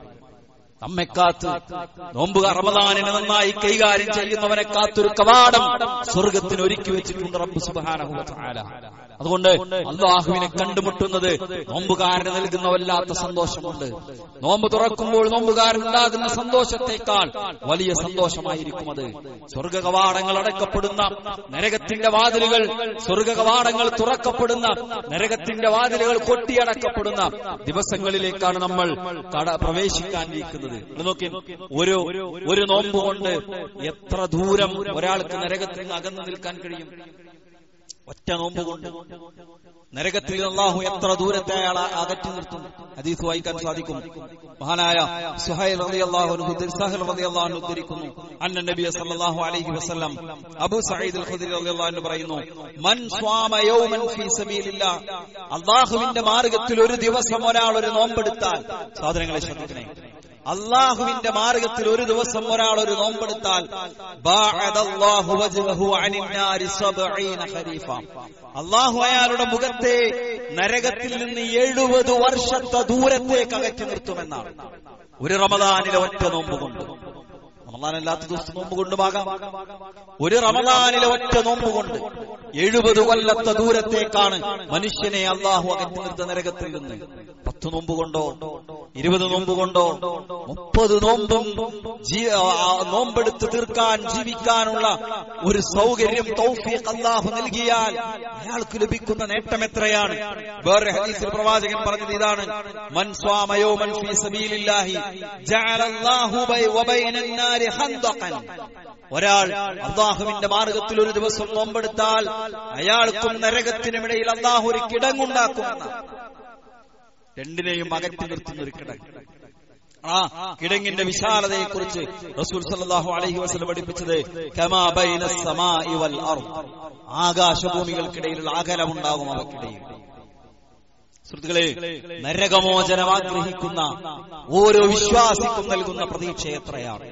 നമ്മെ കാത്ത് നോമ്പുകാർ റമദാനിനെ നന്നായി കൈകാര്യം ചെയ്യുന്നവനെ കാത്തൊരു കവാടം സ്വർഗത്തിന് ഒരുക്കി വെച്ചിട്ടുണ്ട് റബ്ബ് സുബാനഹു അതുകൊണ്ട് അള്ളാഹുവിനെ കണ്ടുമുട്ടുന്നത് നോമ്പുകാരന് നൽകുന്ന വല്ലാത്ത സന്തോഷമുണ്ട് നോമ്പ് തുറക്കുമ്പോൾ നോമ്പുകാരൻ ഉണ്ടാകുന്ന സന്തോഷത്തെക്കാൾ വലിയ സന്തോഷമായിരിക്കും അത് സ്വർഗ കവാടങ്ങൾ അടക്കപ്പെടുന്ന നരകത്തിന്റെ വാതിലുകൾ സ്വർഗ കവാടങ്ങൾ തുറക്കപ്പെടുന്ന നരകത്തിന്റെ വാതിലുകൾ കൊട്ടിയടക്കപ്പെടുന്ന ദിവസങ്ങളിലേക്കാണ് നമ്മൾ കട പ്രവേശിക്കാനിരിക്കുന്നത് നോക്കി ഒരു ഒരു നോമ്പ് കൊണ്ട് എത്ര ദൂരം ഒരാൾക്ക് നരകത്തിൽ നിന്ന് അകന്നു നിൽക്കാൻ കഴിയും ഒറ്റ നോമ്പ് കൊണ്ട് നരകത്തിൽ അള്ളാഹു എത്ര ദൂരത്തെ അയാൾ അകറ്റി നിർത്തും ഹദീസ് വായിക്കാൻ സാധിക്കും മഹാനായ സുഹൈൽ റളിയല്ലാഹു അൻഹു ദിർസാഹിൽ റളിയല്ലാഹു അൻഹു ഉദ്ധരിക്കുന്നു അന്ന നബി സല്ലല്ലാഹു അലൈഹി വസല്ലം അബൂ സഈദ് അൽ ഖുദരി റളിയല്ലാഹു അൻഹു പറയുന്നു മൻ സ്വാമ യൗമൻ ഫീ സബീലില്ലാ അള്ളാഹുവിന്റെ മാർഗത്തിൽ ഒരു ദിവസം ഒരാൾ ഒരു നോമ്പെടുത്താൽ സാധനങ്ങളെ ശ്രദ്ധിക്കണേ അള്ളാഹുവിന്റെ മാർഗത്തിൽ ഒരു ദിവസം ഒരാൾ ഒരു നോമ്പെടുത്താൽ അള്ളാഹു അയാളുടെ മുഖത്തെ നരകത്തിൽ നിന്ന് എഴുപത് വർഷത്തെ ദൂരത്തേക്ക് അകറ്റി നിർത്തുമെന്നാണ് ഒരു റമദാനിലെ ഒറ്റ നോമ്പ് കൊണ്ട് റമദാൻ അല്ലാത്ത ദിവസം നോമ്പ് കൊണ്ടുമാകാം ഒരു റമദാനിലെ ഒറ്റ നോമ്പ് കൊണ്ട് എഴുപത് കൊല്ലത്തെ ദൂരത്തേക്കാണ് മനുഷ്യനെ അള്ളാഹു അകറ്റി നിർത്ത നരകത്തിൽ നിന്ന് പത്ത് നോമ്പ് കൊണ്ടോ ഇരുപത് നോമ്പ് കൊണ്ടോ മുപ്പത് നോമ്പും നോമ്പെടുത്ത് തീർക്കാൻ ജീവിക്കാനുള്ള ഒരു സൗകര്യം തൗഫീഖ് അള്ളാഹു നൽകിയാൽ അയാൾക്ക് ലഭിക്കുന്ന നേട്ടം എത്രയാണ് വേറെ ഹദീസിൽ പ്രവാചകൻ പറഞ്ഞത് ഇതാണ് മൻ സ്വാമയോ മൻ ഫീ സബീലില്ലാഹി ജഅലല്ലാഹു വബൈനൻ നാരി ഖന്ദഖൻ ഒരാൾ അള്ളാഹുവിന്റെ മാർഗത്തിൽ ഒരു ദിവസം നോമ്പെടുത്താൽ അയാൾക്കും നരകത്തിനുമിടയിൽ അള്ളാഹു ഒരു കിടങ്ങുണ്ടാക്കുമെന്നാണ് രണ്ടിനെയും അകറ്റി നിർത്തുന്ന ഒരു കിടങ്ങ് ആ കിടങ്ങിന്റെ വിശാലതയെ കുറിച്ച് റസൂൽ സല്ലല്ലാഹു അലൈഹി വസല്ലം പഠിപ്പിച്ചത് കമാ ബൈന സമാഇ വൽ അർദ് ആകാശഭൂമികൾക്കിടയിലുള്ള അകലമുണ്ടാകും അവക്കിടയിൽ സുഹൃത്തുക്കളെ നരകമോചനം ആഗ്രഹിക്കുന്ന ഓരോ വിശ്വാസിക്കും നൽകുന്ന പ്രതീക്ഷ എത്രയാണ്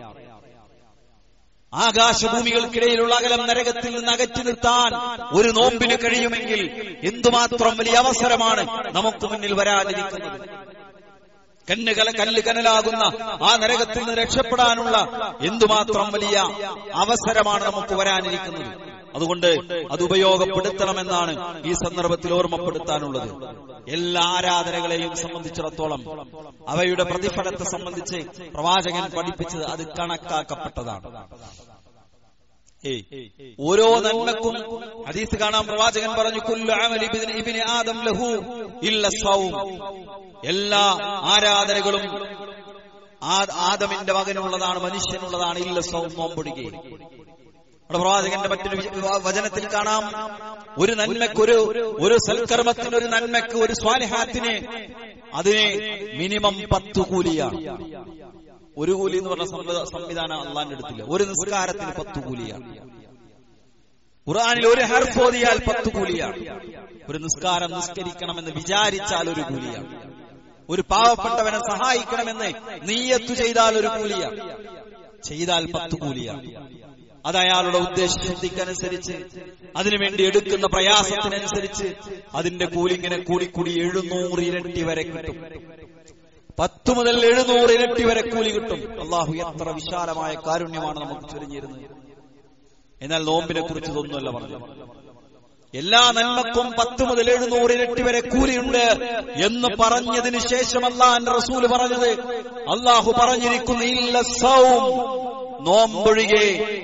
ആകാശഭൂമികൾക്കിടയിലുള്ള അകലം നരകത്തിൽ നിന്ന് അകറ്റി നിർത്താൻ ഒരു നോമ്പിന് കഴിയുമെങ്കിൽ എന്തുമാത്രം വലിയ അവസരമാണ് നമുക്ക് മുന്നിൽ വരാനിരിക്കുന്നത് കന്നുകല കല്ല് കനലാകുന്ന ആ നരകത്തിൽ നിന്ന് രക്ഷപ്പെടാനുള്ള എന്തുമാത്രം വലിയ അവസരമാണ് നമുക്ക് വരാനിരിക്കുന്നത് അതുകൊണ്ട് അത് ഉപയോഗപ്പെടുത്തണമെന്നാണ് ഈ സന്ദർഭത്തിൽ ഓർമ്മപ്പെടുത്താനുള്ളത് എല്ലാ ആരാധനകളെയും സംബന്ധിച്ചിടത്തോളം അവയുടെ പ്രതിഫലത്തെ സംബന്ധിച്ച് പ്രവാചകൻ പഠിപ്പിച്ചത് അത് കണക്കാക്കപ്പെട്ടതാണ് ഓരോ നന്മക്കും ഹദീസ് കാണാൻ പ്രവാചകൻ പറഞ്ഞു കുല്ലു അമലി ഇബ്നി ആദം ലഹു ഇല്ല സൗം എല്ലാ ആരാധനകളും ആദമിന്റെ മകനുള്ളതാണ് മനുഷ്യനുള്ളതാണ് ഇല്ല സൗം നോമ്പൊടുകയും നമ്മുടെ പ്രവാചകന്റെ മറ്റൊരു വചനത്തിൽ കാണാം ഒരു നന്മക്ക് ഒരു ഒരു സൽക്കർമ്മത്തിന് ഒരു നന്മക്ക് ഒരു സ്വാലിഹാത്തിന് അതിനെ മിനിമം പത്ത് കൂലിയാണ് ഒരു കൂലി എന്ന് പറഞ്ഞ സംവിധാനം അള്ളാന്റെ അടുത്തില്ല ഒരു നിസ്കാരത്തിന് പത്ത് കൂലിയാണ് ഖുർആാനിൽ ഒരു ഹർഫ് ഓതിയാൽ പത്ത് കൂലിയാണ് ഒരു നിസ്കാരം നിസ്കരിക്കണമെന്ന് വിചാരിച്ചാൽ ഒരു കൂലിയാണ് ഒരു പാവപ്പെട്ടവനെ സഹായിക്കണമെന്ന് നീയത്തു ചെയ്താൽ ഒരു കൂലിയ ചെയ്താൽ പത്ത് കൂലിയ അത് അയാളുടെ ഉദ്ദേശശുദ്ധിക്കനുസരിച്ച് അതിനുവേണ്ടി എടുക്കുന്ന പ്രയാസത്തിനനുസരിച്ച് അതിന്റെ കൂലി ഇങ്ങനെ കൂടിക്കൂടി എഴുന്നൂറ് ഇരട്ടി വരെ കിട്ടും പത്ത് മുതൽ എഴുന്നൂറ് ഇരട്ടി വരെ കൂലി കിട്ടും അള്ളാഹു എത്ര വിശാലമായ കാരുണ്യമാണ് നമുക്ക് ചൊരിഞ്ഞിരുന്നത് എന്നാൽ നോമ്പിനെ കുറിച്ച് ഇതൊന്നുമല്ല പറഞ്ഞു എല്ലാ നന്മക്കും പത്ത് മുതൽ എഴുന്നൂറ് ഇരട്ടി വരെ കൂലിയുണ്ട് എന്ന് പറഞ്ഞതിന് ശേഷം അള്ളാന്റെ റസൂല് പറഞ്ഞത് അള്ളാഹു പറഞ്ഞിരിക്കുന്നു ഇല്ല സൗം നോമ്പൊഴികെ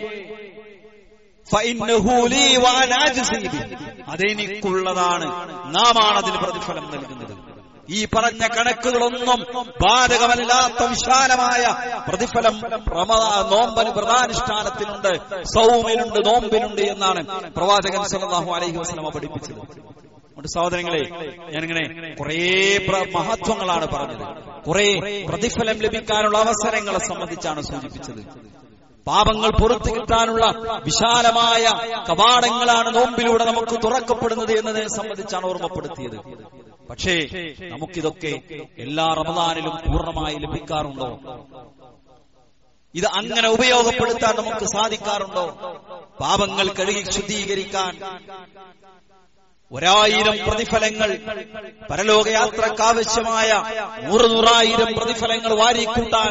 ഫഇന്നഹു ലീ വഅന അജ്സി ബിഹി. അതെനിക്കുള്ളതാണ് നാമാണ് അതിന് പ്രതിഫലം നൽകുന്നത് ഈ പറഞ്ഞ കണക്കുകളൊന്നും ബാധകമല്ലാത്ത വിശാലമായ പ്രതിഫലം റമദാ- നോമ്പന് വ്രതാനുഷ്ഠാനത്തിനുണ്ട് സൗമിനുണ്ട് നോമ്പിനുണ്ട് എന്നാണ് പ്രവാചകൻ സല്ലല്ലാഹു അലൈഹി വസല്ലമ പഠിപ്പിച്ചത് അതുകൊണ്ട് സഹോദരങ്ങളെ ഞാനിങ്ങനെ കുറേ പ്ര- മഹത്വങ്ങളാണ് പറഞ്ഞത് കുറെ പ്രതിഫലം ലഭിക്കാനുള്ള അവസരങ്ങളെ സംബന്ധിച്ചാണ് സൂചിപ്പിച്ചത് പാപങ്ങൾ പുറത്തു കിട്ടാനുള്ള വിശാലമായ കവാടങ്ങളാണ് നോമ്പിലൂടെ നമുക്ക് തുറക്കപ്പെടുന്നത് എന്നതിനെ സംബന്ധിച്ചാണ് ഓർമ്മപ്പെടുത്തിയത് പക്ഷേ നമുക്കിതൊക്കെ എല്ലാ റമദാനിലും പൂർണ്ണമായി ലഭിക്കാറുണ്ടോ ഇത് അങ്ങനെ ഉപയോഗപ്പെടുത്താൻ നമുക്ക് സാധിക്കാറുണ്ടോ പാപങ്ങൾ കഴുകി ശുദ്ധീകരിക്കാൻ ഒരായിരം പ്രതിഫലങ്ങൾ പരലോകയാത്രക്കാവശ്യമായ നൂറ് നൂറായിരം പ്രതിഫലങ്ങൾ വാരിക്കൂട്ടാൻ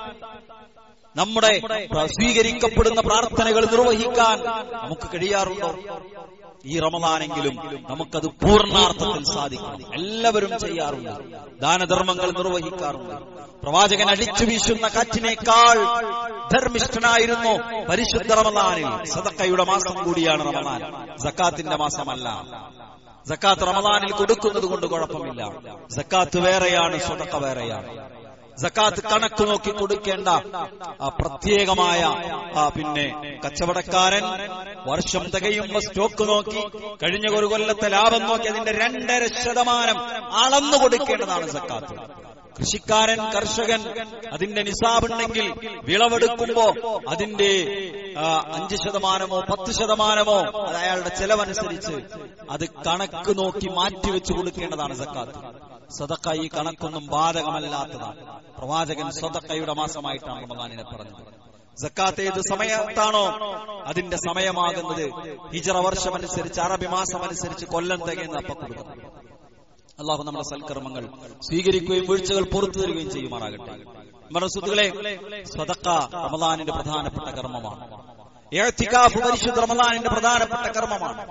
നമ്മുടെ പ്ര- സ്വീകരിക്കപ്പെടുന്ന പ്രാർത്ഥനകൾ നിർവഹിക്കാൻ നമുക്ക് കഴിയാറുണ്ടോ ഈ റമദാനെങ്കിലും നമുക്കത് പൂർണ്ണാർത്ഥത്തിൽ സാധിക്കണം എല്ലാവരും ചെയ്യാറുണ്ട് ദാനധർമ്മങ്ങൾ നിർവഹിക്കാറുണ്ട് പ്രവാചകൻ അടിച്ചു വീശുന്ന കാറ്റിനേക്കാൾ ധർമ്മിഷ്ഠനായിരുന്നു പരിശുദ്ധ റമദാനിൽ സദക്കയുടെ മാസം കൂടിയാണ് റമദാൻ സക്കാത്തിന്റെ മാസമല്ല സക്കാത്ത് റമദാനിൽ കൊടുക്കുന്നത് കൊണ്ട് കുഴപ്പമില്ല സക്കാത്ത് വേറെയാണ് സ്വതക്ക വേറെയാണ് സക്കാത്ത് കണക്ക് നോക്കി കൊടുക്കേണ്ട ആ പ്രത്യേകമായ ആ പിന്നെ കച്ചവടക്കാരൻ വർഷം തികയുമ്പോ സ്റ്റോക്ക് നോക്കി കഴിഞ്ഞ ഒരു കൊല്ലത്തെ ലാഭം നോക്കി അതിന്റെ രണ്ടര ശതമാനം അളന്നു കൊടുക്കേണ്ടതാണ് സക്കാത്ത് കൃഷിക്കാരൻ കർഷകൻ അതിന്റെ നിസാബുണ്ടെങ്കിൽ വിളവെടുക്കുമ്പോ അതിന്റെ ആ, അഞ്ച് ശതമാനമോ പത്ത് ശതമാനമോ അത് അയാളുടെ ചെലവനുസരിച്ച് അത് കണക്ക് നോക്കി മാറ്റിവെച്ചു കൊടുക്കേണ്ടതാണ് സക്കാത്ത് സദക്ക ഈ കണക്കൊന്നും ബാധകമല്ലാത്തതാണ് പ്രവാചകൻ സദക്കയുടെ മാസമായിട്ടാണ് റമദാനിനെ പറഞ്ഞത് സക്കാത്ത് ഏത് സമയത്താണോ അതിന്റെ സമയമാകുന്നത് ഹിജറ വർഷമനുസരിച്ച് അറബി മാസമനുസരിച്ച് കൊല്ലം തികയുന്ന അപ്പ കൊടുക്കണം അള്ളാഹു നമ്മുടെ സൽക്കർമ്മങ്ങൾ സ്വീകരിക്കുകയും വീഴ്ചകൾ പുറത്തു തരികയും ചെയ്യുമാറാകട്ടെ നമ്മുടെ സുഹൃത്തുക്കളെ സ്വതക്ക റമദാനിന്റെ പ്രധാനപ്പെട്ട കർമ്മമാണ് ഏത്തിക്കാഫ് പരിശുദ്ധ റമദാനിന്റെ പ്രധാനപ്പെട്ട കർമ്മമാണ്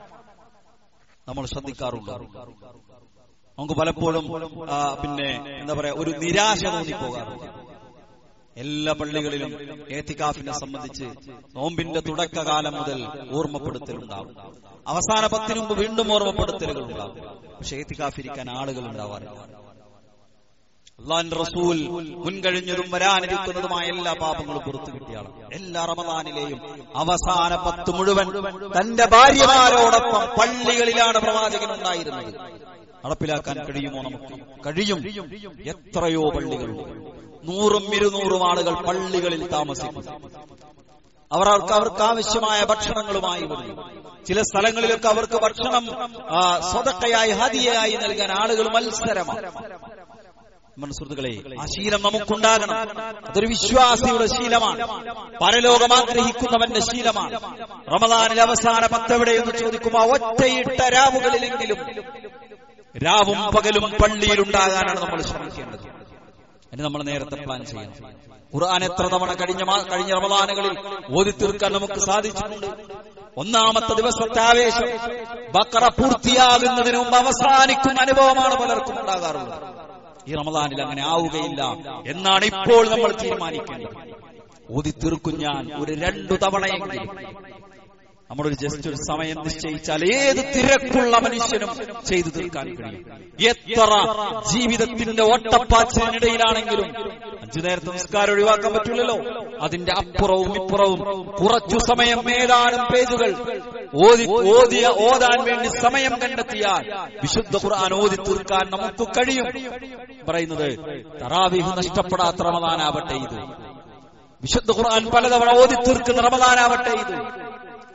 നമ്മൾ ശ്രദ്ധിക്കാറുണ്ട് നമുക്ക് പലപ്പോഴും ആ, പിന്നെ എന്താ പറയാ ഒരു നിരാശ തോന്നിപ്പോകാറുണ്ട് എല്ലാ പള്ളികളിലും ഏത്തിക്കാഫിനെ സംബന്ധിച്ച് നോമ്പിന്റെ തുടക്കകാലം മുതൽ ഓർമ്മപ്പെടുത്തലുണ്ടാകും അവസാന പത്തിന് മുമ്പ് വീണ്ടും ഓർമ്മപ്പെടുത്തലുകൾ ഉണ്ടാകും പക്ഷെ ഏത്തിക്കാഫിരിക്കാൻ ആളുകൾ ഉണ്ടാവാറില്ല അള്ളാന്റെ റസൂൽ മുൻകഴിഞ്ഞതും വരാനിരിക്കുന്നതുമായ എല്ലാ പാപങ്ങളും പുറത്തു കിട്ടിയാണ് എല്ലാ റമദാനിലെയും അവസാന പത്ത് മുഴുവൻ തന്റെ ഭാര്യമാരോടൊപ്പം പള്ളികളിലാണ് പ്രവാചകൻ ഉണ്ടായിരുന്നത് നടപ്പിലാക്കാൻ കഴിയുമോ നമുക്ക് കഴിയും എത്രയോ പള്ളികളുണ്ട് നൂറും ഇരുന്നൂറും ആളുകൾ പള്ളികളിൽ താമസിക്കുന്നു അവർ അവർക്ക് അവർക്ക് ആവശ്യമായ ഭക്ഷണങ്ങളുമായി വരുന്നു ചില സ്ഥലങ്ങളിലൊക്കെ അവർക്ക് ഭക്ഷണം ആ, സ്വതക്കയായി ഹതിയായി നൽകാൻ ആളുകൾ മത്സരമാണ് നമ്മുടെ സുഹൃത്തുക്കളെ ആ ശീലം നമുക്കുണ്ടാകണം അതൊരു വിശ്വാസിയുടെ ശീലമാണ് പരലോകം ആഗ്രഹിക്കുന്നവന്റെ ശീലമാണ് റമദാനിൽ അവസാന പത്തെവിടെയെന്ന് ചോദിക്കുമ്പോ ഒറ്റയിട്ട രാവുകളിലെങ്കിലും രാവും പകലും പള്ളിയിൽ ഉണ്ടാകാനാണ് നമ്മൾ ശ്രമിക്കേണ്ടത് അതിന് നമ്മൾ നേരത്തെ പ്ലാൻ ചെയ്യണം ഖുർആൻ എത്ര തവണ കഴിഞ്ഞ മാ- കഴിഞ്ഞ റമദാനുകളിൽ ഓതി തീർക്കാൻ നമുക്ക് സാധിച്ചിട്ടുണ്ട് ഒന്നാമത്തെ ദിവസത്തെ ആവേശം ബക്കറ പൂർത്തിയാകുന്നതിന് മുമ്പ് അവസാനിക്കുന്ന അനുഭവമാണ് പലർക്കും ഉണ്ടാകാറുള്ളത് ഈ റമദാനിൽ അങ്ങനെ ആവുകയില്ല എന്നാണ് ഇപ്പോൾ നമ്മൾ തീരുമാനിക്കേണ്ടത് ഓതി തീർക്കും ഞാൻ ഒരു രണ്ടു തവണയെങ്കിലും നമ്മളൊരു ജസ്റ്റ് ഒരു സമയം നിശ്ചയിച്ചാൽ ഏത് തിരക്കുള്ള മനുഷ്യനും ചെയ്തു തീർക്കാൻ കഴിയും എത്ര ജീവിതത്തിന്റെ ഓട്ടപ്പാച്ചിനിടയിലാണെങ്കിലും അഞ്ചു നേരത്തെ നിസ്കാരം ഒഴിവാക്കാൻ പറ്റില്ലല്ലോ അതിന്റെ അപ്പുറവും ഇപ്പുറവും കുറച്ചു സമയം ഏതാനും പേജുകൾ ഓതി ഓതിയ ഓതാൻ വേണ്ടി സമയം കണ്ടെത്തിയാൽ വിശുദ്ധ ഖുർആൻ ഓതി തീർക്കാൻ നമുക്ക് കഴിയും പറയുന്നത് തറാവീഹ് നഷ്ടപ്പെടാത്ത റമദാനാവട്ടെ ഇത് വിശുദ്ധ ഖുർആൻ പലതവണ ഓതി തീർക്കുന്ന റമദാനാവട്ടെ ഇത്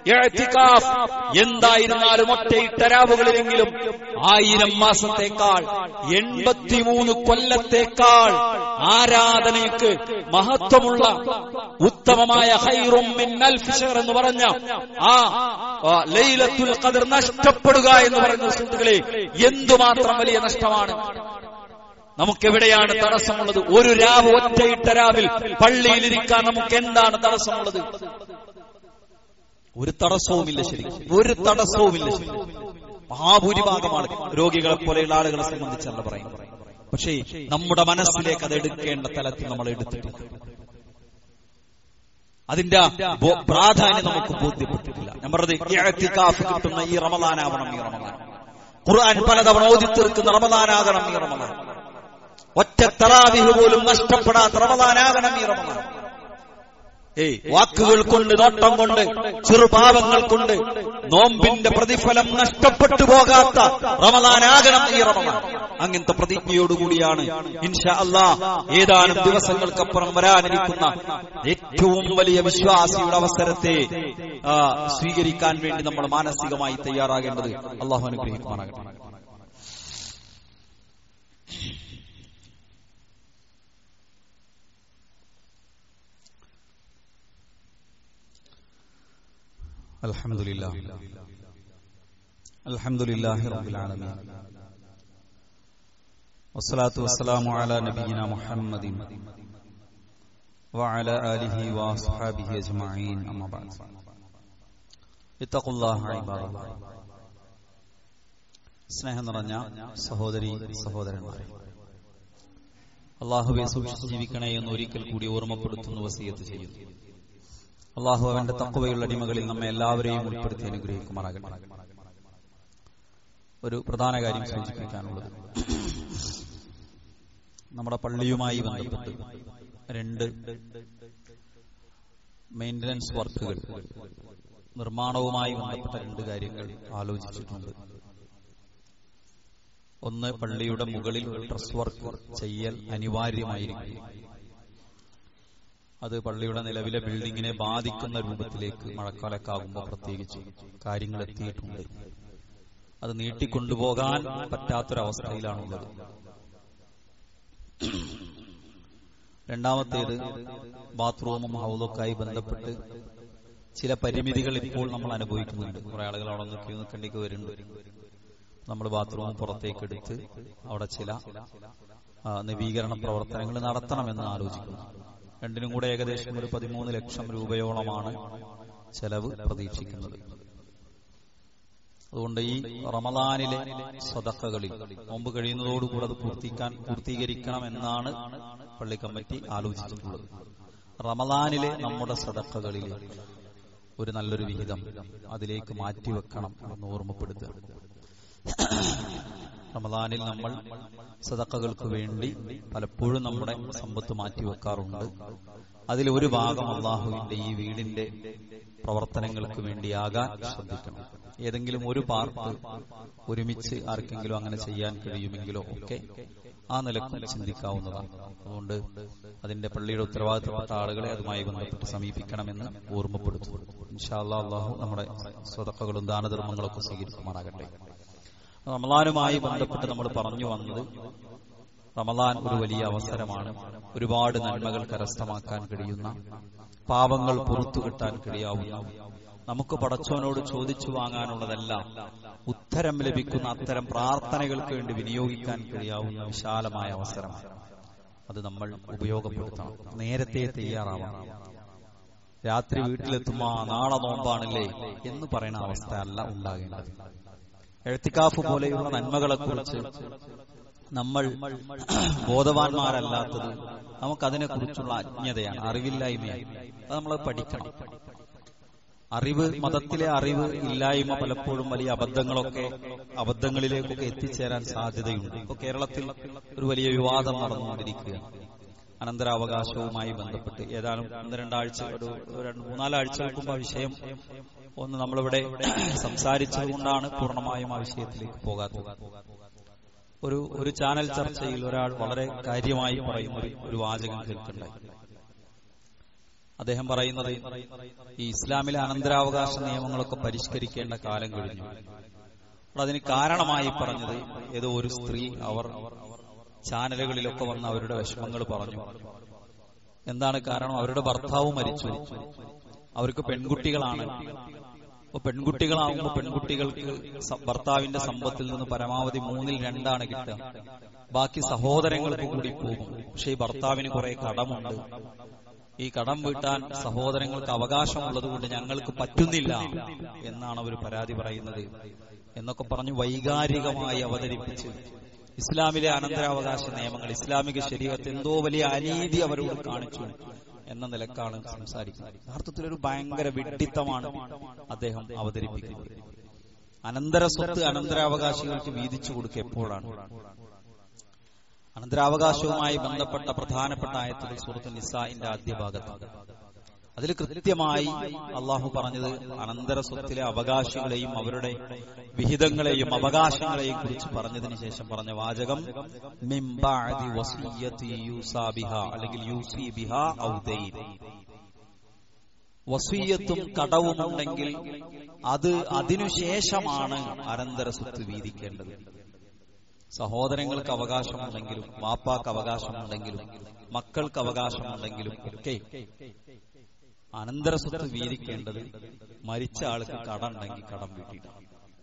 ഇഅ്തികാഫ് എന്തായിരുന്നാലും ഒറ്റയിട്ട രാവുകളിലെങ്കിലും ആയിരം മാസത്തേക്കാൾ എൺപത്തിമൂന്ന് കൊല്ലത്തേക്കാൾ ആരാധനയ്ക്ക് മഹത്വമുള്ള ഉത്തമമായ ഹൈറും മിൻ അൽഫ് ശഹർ എന്ന് പറഞ്ഞ ആ ആ ലൈലത്തുൽ ഖദർ നഷ്ടപ്പെടുക എന്ന് പറയുന്ന സുഹൃത്തുക്കളെ എന്തുമാത്രം വലിയ നഷ്ടമാണ് നമുക്കെവിടെയാണ് തടസ്സമുള്ളത് ഒരു രാവ് ഒറ്റയിട്ട രാവിൽ പള്ളിയിലിരിക്കാൻ നമുക്ക് എന്താണ് തടസ്സമുള്ളത് ഒരു തടസ്സവുമില്ല ശരി ഒരു തടസ്സവുമില്ല ശരി മഹാഭൂരിഭാഗമാണ് രോഗികളെ പോലെയുള്ള ആളുകളെ സംബന്ധിച്ചല്ല പറയും പക്ഷേ നമ്മുടെ മനസ്സിലേക്ക് അത് എടുക്കേണ്ട തലത്തിൽ നമ്മൾ എടുത്തിട്ടില്ല അതിന്റെ ബോ- പ്രാധാന്യം നമുക്ക് ബോധ്യപ്പെട്ടിട്ടില്ല ഞാൻ പറഞ്ഞത് ഇഅ്തികാഫ് കിട്ടുന്ന ഈ റമദാനാവണം ഈ റമദാൻ ഖുർആൻ പലതവണ ഓതി തീർക്കുന്ന റമദാനാകണം ഈ റമദാൻ ഒറ്റ തറാവിഹ് പോലും നഷ്ടപ്പെടാത്ത റമദാനാകണം ഈ റമദാൻ ഏയ് വാക്കുകൾ കൊണ്ട് നോട്ടം കൊണ്ട് ചെറുപാവങ്ങൾ കൊണ്ട് നോമ്പിന്റെ പ്രതിഫലം നഷ്ടപ്പെട്ടു പോകാത്ത റമദാനാകണം ഈ റമദാൻ അങ്ങനത്തെ പ്രതിജ്ഞയോടുകൂടിയാണ് ഇൻഷാ അല്ലാ ഏതാനും ദിവസങ്ങൾക്കപ്പുറം വരാനിരിക്കുന്ന ഏറ്റവും വലിയ വിശ്വാസിയുടെ അവസരത്തെ ആ, സ്വീകരിക്കാൻ വേണ്ടി നമ്മൾ മാനസികമായി തയ്യാറാകേണ്ടത് അള്ളാഹു അനുഗ്രഹിക്കുമാറാകട്ടെ الحمد لله الحمد لله رب العالمين والصلاة والسلام على نبينا محمد وعلى آله وأصحابه أجمعين أما بعد اتقوا الله عباد الله സ്നേഹം നിറഞ്ഞ സഹോദരി സഹോദരന്മാരെ അള്ളാഹുവെ സൂക്ഷിച്ച് ജീവിക്കണേ എന്ന് ഒരിക്കൽ കൂടി ഓർമ്മപ്പെടുത്തുന്നു വസീയത്ത് ചെയ്യുന്നു അള്ളാഹു അവന്റെ തക്കവയുള്ള അടിമകളിൽ നമ്മെ എല്ലാവരെയും ഉൾപ്പെടുത്തി അനുഗ്രഹിക്കുമാറാകട്ടെ ഒരു പ്രധാന കാര്യം സൂചിപ്പിക്കാനുള്ളത് നമ്മുടെ പള്ളിയുമായി ബന്ധപ്പെട്ട് രണ്ട് മെയിന്റനൻസ് വർക്കുകൾ നിർമ്മാണവുമായി ബന്ധപ്പെട്ട രണ്ട് കാര്യങ്ങൾ ആലോചിച്ചിട്ടുണ്ട് ഒന്ന് പള്ളിയുടെ മുകളിൽ ഡ്രസ് വർക്ക് ചെയ്യൽ അനിവാര്യമായിരിക്കും അത് പള്ളിയുടെ നിലവിലെ ബിൽഡിങ്ങിനെ ബാധിക്കുന്ന രൂപത്തിലേക്ക് മഴക്കാലക്കാകുമ്പോൾ പ്രത്യേകിച്ച് കാര്യങ്ങൾ എത്തിയിട്ടുണ്ട് അത് നീട്ടിക്കൊണ്ടുപോകാൻ പറ്റാത്തൊരവസ്ഥയിലാണുള്ളത് രണ്ടാമത്തേത് ബാത്റൂമും ഹൗലൊക്കായി ബന്ധപ്പെട്ട് ചില പരിമിതികൾ ഇപ്പോൾ നമ്മൾ അനുഭവിക്കുന്നുണ്ട് കുറെ ആളുകൾ അവിടെ നിന്ന് ക്യൂ നിൽക്കേണ്ടിക്ക് വരുന്നുണ്ട് നമ്മൾ ബാത്റൂം പുറത്തേക്ക് എടുത്ത് അവിടെ ചില ആ, നവീകരണ പ്രവർത്തനങ്ങൾ നടത്തണമെന്ന് ആലോചിക്കുന്നു രണ്ടിനും കൂടെ ഏകദേശം ഒരു പതിമൂന്ന് ലക്ഷം രൂപയോളമാണ് ചെലവ് പ്രതീക്ഷിക്കുന്നത് അതുകൊണ്ട് ഈ റമദാനിലെ സ്വതക്കകളിൽ നോമ്പ് കഴിയുന്നതോടുകൂടെ അത് പൂർത്തിക്കാൻ പൂർത്തീകരിക്കണം എന്നാണ് പള്ളി കമ്മിറ്റി ആലോചിച്ചിട്ടുള്ളത് റമദാനിലെ നമ്മുടെ സദക്കകളിൽ ഒരു നല്ലൊരു വിഹിതം അതിലേക്ക് മാറ്റിവെക്കണം എന്ന് ഓർമ്മപ്പെടുത്തുക റമദാനിൽ നമ്മൾ സദക്കകൾക്ക് വേണ്ടി പലപ്പോഴും നമ്മുടെ സമ്പത്ത് മാറ്റിവെക്കാറുണ്ട് അതിൽ ഒരു ഭാഗം അള്ളാഹുവിന്റെ ഈ വീടിന്റെ പ്രവർത്തനങ്ങൾക്ക് വേണ്ടിയാകാൻ ശ്രദ്ധിക്കണം ഏതെങ്കിലും ഒരു പാർട്ട് ഒരുമിച്ച് ആർക്കെങ്കിലും അങ്ങനെ ചെയ്യാൻ കഴിയുമെങ്കിലോ ഒക്കെ ആ നിലക്കും ചിന്തിക്കാവുന്നതാണ് അതുകൊണ്ട് അതിന്റെ പള്ളിയുടെ ഉത്തരവാദിത്തപ്പെട്ട ആളുകളെ അതുമായി ബന്ധപ്പെട്ട് സമീപിക്കണമെന്ന് ഓർമ്മപ്പെടുത്തുന്നു ഇൻഷാല്ലാ അള്ളാഹു നമ്മുടെ സ്വതക്കകളും ദാനധർമ്മങ്ങളൊക്കെ സ്വീകരിക്കുമാറാകട്ടെ റമലാനുമായി ബന്ധപ്പെട്ട് നമ്മൾ പറഞ്ഞു വന്നത് റമലാൻ ഒരു വലിയ അവസരമാണ് ഒരുപാട് നന്മകൾ കരസ്ഥമാക്കാൻ കഴിയുന്ന പാപങ്ങൾ പുറത്തു കിട്ടാൻ കഴിയാവുന്ന നമുക്ക് പടച്ചവനോട് ചോദിച്ചു വാങ്ങാനുള്ളതെല്ലാം ഉത്തരം ലഭിക്കുന്ന അത്തരം പ്രാർത്ഥനകൾക്ക് വേണ്ടി വിനിയോഗിക്കാൻ കഴിയാവുന്ന വിശാലമായ അവസരമാണ് അത് നമ്മൾ ഉപയോഗപ്പെടുത്തണം നേരത്തെ തയ്യാറാവണം രാത്രി വീട്ടിലെത്തുമ്പോ "ആ, നാളെ നോമ്പാണല്ലേ എന്ന് പറയുന്ന അവസ്ഥ അല്ല ഉണ്ടാകേണ്ടത് എഴുത്തിക്കാഫ് പോലെയുള്ള നന്മകളെ കുറിച്ച് നമ്മൾ ബോധവാന്മാരല്ലാത്തത് നമുക്കതിനെ കുറിച്ചുള്ള അജ്ഞതയാണ് അറിവില്ലായ്മയാണ് അത് നമ്മൾ പഠിക്കണം അറിവ് മതത്തിലെ അറിവ് ഇല്ലായ്മ പലപ്പോഴും വലിയ അബദ്ധങ്ങളൊക്കെ അബദ്ധങ്ങളിലേക്കൊക്കെ എത്തിച്ചേരാൻ സാധ്യതയുണ്ട് ഇപ്പൊ കേരളത്തിൽ ഒരു വലിയ വിവാദം നടന്നുകൊണ്ടിരിക്കുകയാണ് അനന്തരാവകാശവുമായി ബന്ധപ്പെട്ട് ഏതാനും ഒന്ന് രണ്ടാഴ്ച ഒരു ഒരു രണ്ട് മൂന്നാലാഴ്ചകൾക്ക് മുമ്പ് ആ വിഷയം ഒന്ന് നമ്മളിവിടെ സംസാരിച്ചത് കൊണ്ടാണ് പൂർണ്ണമായും ആ വിഷയത്തിലേക്ക് പോകാത്തത് ഒരു ഒരു ചാനൽ ചർച്ചയിൽ ഒരാൾ വളരെ കാര്യമായി പറയുന്ന ഒരു- ഒരു വാചകം കേൾക്കുന്നുണ്ടായി അദ്ദേഹം പറയുന്നത് ഈ ഇസ്ലാമിലെ അനന്തരാവകാശ നിയമങ്ങളൊക്കെ പരിഷ്കരിക്കേണ്ട കാലം കഴിഞ്ഞു അപ്പോൾ അതിന് കാരണമായി പറഞ്ഞത് ഏതോ ഒരു സ്ത്രീ അവർ ചാനലുകളിലൊക്കെ വന്ന് അവരുടെ വിഷമങ്ങൾ പറഞ്ഞു എന്താണ് കാരണം അവരുടെ ഭർത്താവ് മരിച്ചു അവർക്ക് പെൺകുട്ടികളാണ് അപ്പൊ പെൺകുട്ടികളാവുമ്പോൾ പെൺകുട്ടികൾക്ക് സ- ഭർത്താവിന്റെ സമ്പത്തിൽ നിന്ന് പരമാവധി മൂന്നിൽ രണ്ടാണ് കിട്ടുക ബാക്കി സഹോദരങ്ങൾക്ക് കൂടി പോകും പക്ഷെ ഈ ഭർത്താവിന് കുറെ കടമുണ്ട് ഈ കടം വീട്ടാൻ സഹോദരങ്ങൾക്ക് അവകാശമുള്ളത് കൊണ്ട് ഞങ്ങൾക്ക് പറ്റുന്നില്ല എന്നാണ് അവർ പരാതി പറയുന്നത് എന്നൊക്കെ പറഞ്ഞ് വൈകാരികമായി അവതരിപ്പിച്ച് ഇസ്ലാമിലെ അനന്തരാവകാശ നിയമങ്ങൾ ഇസ്ലാമിക ശരീരത്തെ എന്തോ വലിയ അനീതി അവരോട് കാണിച്ചു എന്ന നിലക്കാണ് സംസാരിക്കുന്നത് യഥാർത്ഥത്തിൽ ഒരു ഭയങ്കര വിഡ്ഢിത്തമാണ് അദ്ദേഹം അവതരിപ്പിക്കുന്നത് അനന്തര സ്വത്ത് അനന്തരാവകാശികൾക്ക് വീതിച്ചു കൊടുക്കുക എപ്പോഴാണ് അനന്തരാവകാശവുമായി ബന്ധപ്പെട്ട പ്രധാനപ്പെട്ട ആയത്തുകൾ സൂറത്ത് നിസാഇന്റെ ആദ്യ ഭാഗത്താണ് അതിൽ കൃത്യമായി അള്ളാഹു പറഞ്ഞത് അനന്തര സ്വത്തിലെ അവകാശികളെയും അവരുടെ വിഹിതങ്ങളെയും അവകാശങ്ങളെയും കുറിച്ച് പറഞ്ഞതിന് ശേഷം പറഞ്ഞ വാചകം മിൻ ബഅദി വസിയ്യത്തി യൂസാ ബിഹാ അല്ലെങ്കിൽ യൂസി ബിഹാ ഔ ദൈൻ വസീയത്തും കടവും ഉണ്ടെങ്കിൽ അത് അതിനുശേഷമാണ് അനന്തര സ്വത്ത് വീതിക്കേണ്ടത് സഹോദരങ്ങൾക്ക് അവകാശമുണ്ടെങ്കിലും വാപ്പാക്ക് അവകാശമുണ്ടെങ്കിലും മക്കൾക്ക് അവകാശമുണ്ടെങ്കിലും ഒക്കെ അനന്തര സ്വത്ത് വീതിക്കേണ്ടത് മരിച്ച ആൾക്ക് കടം ഉണ്ടെങ്കിൽ കടം വീട്ടിയിട്ടാണ്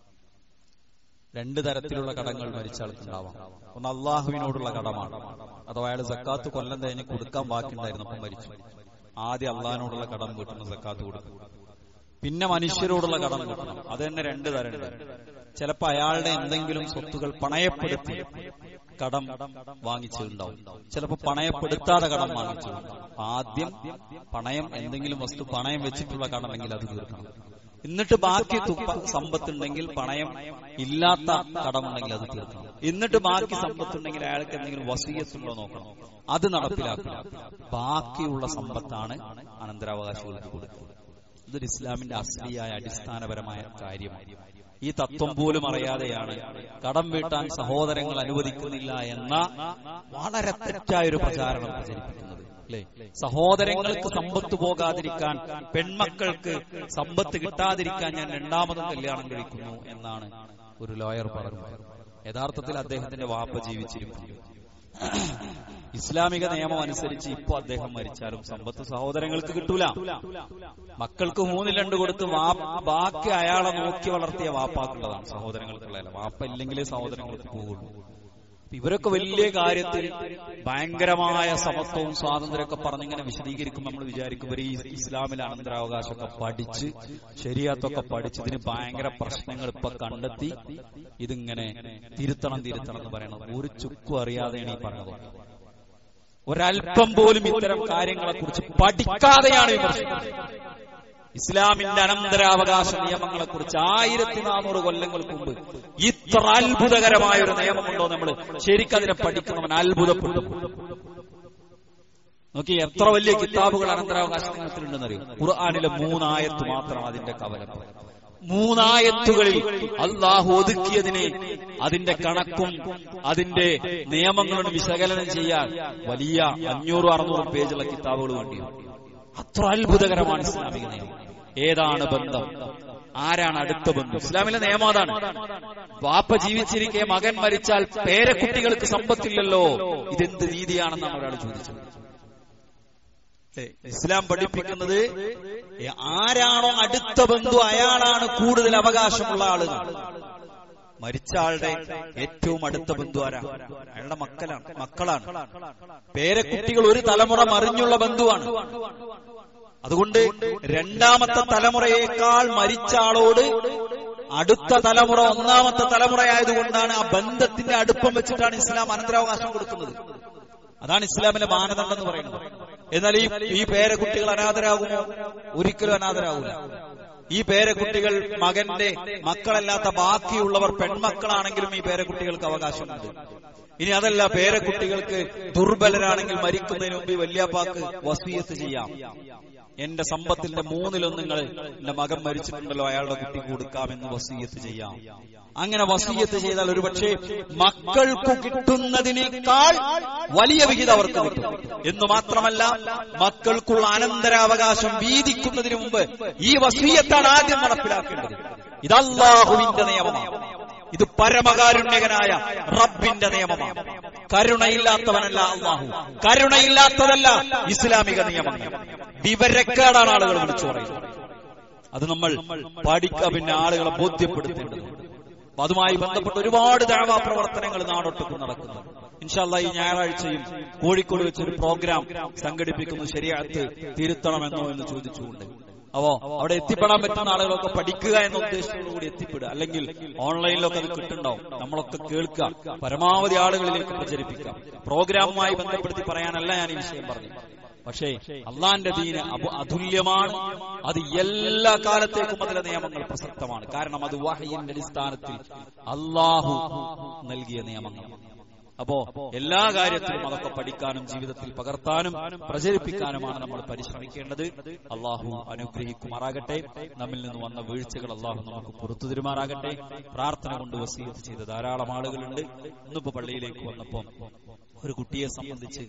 രണ്ട് തരത്തിലുള്ള കടങ്ങൾ മരിച്ച ആൾക്ക് ഉണ്ടാവാം ഒന്ന് അള്ളാഹുവിനോടുള്ള കടമാണ് അഥവാ അയാൾ സക്കാത്ത് കൊല്ലം കഴിഞ്ഞ് കൊടുക്കാൻ ബാക്കിയുണ്ടായിരുന്നു അപ്പം മരിച്ചു ആദ്യം അള്ളാഹിനോടുള്ള കടം വീട്ടുന്ന സക്കാത്ത് കൊടുക്കും പിന്നെ മനുഷ്യരോടുള്ള കടം വീട്ടണം അത് തന്നെ രണ്ട് തരമുണ്ട് ചിലപ്പോ അയാളുടെ എന്തെങ്കിലും സ്വത്തുകൾ പണയപ്പെടുത്തി കടം വാങ്ങിച്ചിട്ടുണ്ടാവും ചിലപ്പോ പണയപ്പെടുത്താതെ കടം വാങ്ങിച്ചിട്ടുണ്ടാവും ആദ്യം പണയം എന്തെങ്കിലും വസ്തു പണയം വെച്ചിട്ടുള്ള കടമെങ്കിൽ അത് തീർക്കണം എന്നിട്ട് ബാക്കി തുപ്പ സമ്പത്തുണ്ടെങ്കിൽ പണയം ഇല്ലാത്ത കടമുണ്ടെങ്കിൽ അത് തീർക്കണം എന്നിട്ട് ബാക്കി സമ്പത്തുണ്ടെങ്കിൽ അയാൾക്ക് എന്തെങ്കിലും വസീയത്തുണ്ടോ നോക്കണം അത് നടപ്പിലാക്കുക ബാക്കിയുള്ള സമ്പത്താണ് അനന്തരാവകാശികൾക്ക് കൊടുക്കുക ഇതൊരു ഇസ്ലാമിന്റെ അസ്ലിയായ അടിസ്ഥാനപരമായ കാര്യമാണ് ഈ തത്വം പോലും അറിയാതെയാണ് കടം വീട്ടാൻ സഹോദരങ്ങൾ അനുവദിക്കുന്നില്ല എന്ന വളരെ തെറ്റായ ഒരു പ്രചാരണം പ്രചരിപ്പിക്കുന്നത് അല്ലെ സഹോദരങ്ങൾക്ക് സമ്പത്ത് പോകാതിരിക്കാൻ പെൺമക്കൾക്ക് സമ്പത്ത് കിട്ടാതിരിക്കാൻ ഞാൻ രണ്ടാമതും കല്യാണം കഴിക്കുന്നു എന്നാണ് ഒരു ലോയർ പറഞ്ഞത് യഥാർത്ഥത്തിൽ അദ്ദേഹത്തിന്റെ വാപ്പ ജീവിച്ചിരിക്കുന്നു ഇസ്ലാമിക നിയമം അനുസരിച്ച് ഇപ്പൊ അദ്ദേഹം മരിച്ചാലും സമ്പത്ത് സഹോദരങ്ങൾക്ക് കിട്ടൂല മക്കൾക്ക് മൂന്നിൽ രണ്ട് കൊടുത്ത് വാ- ബാക്കി അയാളെ നോക്കി വളർത്തിയ വാപ്പാക്കുള്ളതാണ് സഹോദരങ്ങൾക്കുള്ളതല്ല വാപ്പ ഇല്ലെങ്കിലേ സഹോദരങ്ങൾക്ക് പോകുള്ളൂ അപ്പൊ ഇവരൊക്കെ വലിയ കാര്യത്തിൽ ഭയങ്കരമായ സമത്വവും സ്വാതന്ത്ര്യമൊക്കെ പറഞ്ഞിങ്ങനെ വിശദീകരിക്കുമ്പോൾ നമ്മൾ വിചാരിക്കും ഇവർ ഈ ഇസ്ലാമിലെ അനന്തരാവകാശമൊക്കെ പഠിച്ച് ശരിയാത്തൊക്കെ പഠിച്ച് ഇതിന് ഭയങ്കര പ്രശ്നങ്ങൾ ഇപ്പൊ കണ്ടെത്തി ഇതിങ്ങനെ തിരുത്തണം തിരുത്തണം എന്ന് പറയണം ഒരു ചുക്കും അറിയാതെയാണ് ഈ പറഞ്ഞത് ഒരല്പം പോലും ഇത്തരം കാര്യങ്ങളെ കുറിച്ച് പഠിക്കാതെയാണ് വിമർശിക്കുന്നത് ഇസ്ലാമിന്റെ അനന്തരാവകാശ നിയമങ്ങളെ കുറിച്ച് ആയിരത്തി നാനൂറ് കൊല്ലങ്ങൾക്ക് മുമ്പ് ഇത്ര അത്ഭുതകരമായ ഒരു നിയമമുണ്ടോ നമ്മൾ ശരിക്കതിനെ പഠിക്കുന്നവൻ അത്ഭുതപ്പെട്ടു നോക്കി എത്ര വലിയ കിതാബുകൾ അനന്തരാവകാശ നിയമത്തിലുണ്ടെന്നറിയും ഖുർആാനിലെ മൂന്നായത്ത് മാത്രം അതിന്റെ കവലം മൂന്നായത്തുകളിൽ അള്ളാഹു ഒതുക്കിയതിനെ അതിന്റെ കണക്കും അതിന്റെ നിയമങ്ങളുടെ വിശകലനം ചെയ്യാൻ വലിയ അഞ്ഞൂറ് അറുന്നൂറ് പേജുള്ള കിതാബുകൾ വേണ്ടിയാണ് അത്ര അത്ഭുതകരമാണ് ഇസ്ലാമിക നിയമം ഏതാണ് ബന്ധം ആരാണ് അടുത്ത ബന്ധം ഇസ്ലാമിലെ നിയമം അതാണ് വാപ്പ ജീവിച്ചിരിക്കെ മകൻ മരിച്ചാൽ പേരക്കുട്ടികൾക്ക് സമ്പത്തില്ലല്ലോ ഇതെന്ത് രീതിയാണെന്നാണ് ഒരാൾ ചോദിച്ചത് ഏ, ഇസ്ലാം പഠിപ്പിക്കുന്നത് ഏ, ആരാണോ അടുത്ത ബന്ധു അയാളാണ് കൂടുതൽ അവകാശമുള്ള ആളുകൾ മരിച്ച ആളുടെ ഏറ്റവും അടുത്ത ബന്ധു ആരാ അയാളുടെ മക്കളാണ് മക്കളാണ് പേരക്കുട്ടികൾ ഒരു തലമുറ മറിഞ്ഞുള്ള ബന്ധുവാണ് അതുകൊണ്ട് രണ്ടാമത്തെ തലമുറയേക്കാൾ മരിച്ച ആളോട് അടുത്ത തലമുറ ഒന്നാമത്തെ തലമുറയായതുകൊണ്ടാണ് ആ ബന്ധത്തിന്റെ അടുപ്പം വെച്ചിട്ടാണ് ഇസ്ലാം അനന്തരാവകാശം കൊടുക്കുന്നത് അതാണ് ഇസ്ലാമിലെ മാനദണ്ഡം എന്ന് പറയുന്നത് എന്നാൽ ഈ ഈ പേരക്കുട്ടികൾ അനാഥരാകുമോ ഒരിക്കലും അനാഥരാകൂല ഈ പേരക്കുട്ടികൾ മകന്റെ മക്കളല്ലാത്ത ബാക്കിയുള്ളവർ പെൺമക്കളാണെങ്കിലും ഈ പേരക്കുട്ടികൾക്ക് അവകാശമുണ്ട് ഇനി അതല്ല പേരക്കുട്ടികൾക്ക് ദുർബലരാണെങ്കിൽ മരിക്കുന്നതിന് മുമ്പ് വല്യാപ്പാക്ക് വസീയത്ത് ചെയ്യാം എന്റെ സമ്പത്തിന്റെ മൂന്നിലൊന്ന് നിങ്ങൾ എന്റെ മകൻ മരിച്ചിട്ടുണ്ടല്ലോ അയാളുടെ കുട്ടിക്ക് കൊടുക്കാമെന്ന് വസീയത്ത് ചെയ്യാം അങ്ങനെ വസീയത്ത് ചെയ്താൽ ഒരുപക്ഷെ മക്കൾക്ക് കിട്ടുന്നതിനേക്കാൾ വലിയ വിഹിതം അവർക്ക് കിട്ടും എന്ന് മാത്രമല്ല മക്കൾക്കുള്ള അനന്തരാവകാശം വീതിക്കുന്നതിന് മുമ്പ് ഈ വസീയത്താണ് ആദ്യം നടപ്പിലാക്കേണ്ടത് ഇത് അള്ളാഹുവിന്റെ നിയമമാണ് ഇത് പരമകാരുണ്യകനായ റബ്ബിന്റെ നിയമമാണ് കരുണയില്ലാത്തവനല്ല അള്ളാഹു കരുണയില്ലാത്തതല്ല ഇസ്ലാമിക നിയമങ്ങൾ വിവരക്കേടാണ് ആളുകൾ വിളിച്ചു പറയുന്നത് അത് നമ്മൾ പഠിക്കുക പിന്നെ ആളുകളെ ബോധ്യപ്പെടുത്തേണ്ടതുണ്ട് അപ്പൊ അതുമായി ബന്ധപ്പെട്ട് ഒരുപാട് ദാവാ പ്രവർത്തനങ്ങൾ നാടൊട്ടുക്കും നടക്കുന്നു ഇൻഷാല്ല ഈ ഞായറാഴ്ചയും കോഴിക്കോട് വെച്ചൊരു പ്രോഗ്രാം സംഘടിപ്പിക്കുന്നു ശരിയാത്ത് തിരുത്തണമെന്നോ എന്ന് ചോദിച്ചുകൊണ്ട് അപ്പോ അവിടെ എത്തിപ്പെടാൻ പറ്റുന്ന ആളുകളൊക്കെ പഠിക്കുക എന്ന ഉദ്ദേശത്തോടുകൂടി എത്തിപ്പെടുക അല്ലെങ്കിൽ ഓൺലൈനിലൊക്കെ അത് കിട്ടുണ്ടാവും നമ്മളൊക്കെ കേൾക്കുക പരമാവധി ആളുകളിലേക്ക് പ്രചരിപ്പിക്കാം പ്രോഗ്രാമുമായി ബന്ധപ്പെടുത്തി പറയാനല്ല ഞാൻ ഈ വിഷയം പറഞ്ഞു പക്ഷേ അള്ളാന്റെ ദീന് അബു അതുല്യമാണ് അത് എല്ലാ കാലത്തേക്കും അതിലെ നിയമങ്ങൾ പ്രസക്തമാണ് കാരണം അത് വഹയിന്റെ അടിസ്ഥാനത്തിൽ അള്ളാഹു നൽകിയ നിയമങ്ങൾ അപ്പോ എല്ലാ കാര്യത്തിലും അതൊക്കെ പഠിക്കാനും ജീവിതത്തിൽ പകർത്താനും പ്രചരിപ്പിക്കാനുമാണ് നമ്മൾ പരിശ്രമിക്കേണ്ടത് അള്ളാഹു അനുഗ്രഹിക്കുമാറാകട്ടെ നമ്മിൽ നിന്ന് വന്ന വീഴ്ചകൾ അള്ളാഹു നമുക്ക് പുറത്തു തരുമാറാകട്ടെ പ്രാർത്ഥന കൊണ്ട് വസീയത്ത് ചെയ്ത ധാരാളം ആളുകളുണ്ട് ഇന്നിപ്പോ പള്ളിയിലേക്ക് വന്നപ്പോ ഒരു കുട്ടിയെ സംബന്ധിച്ച്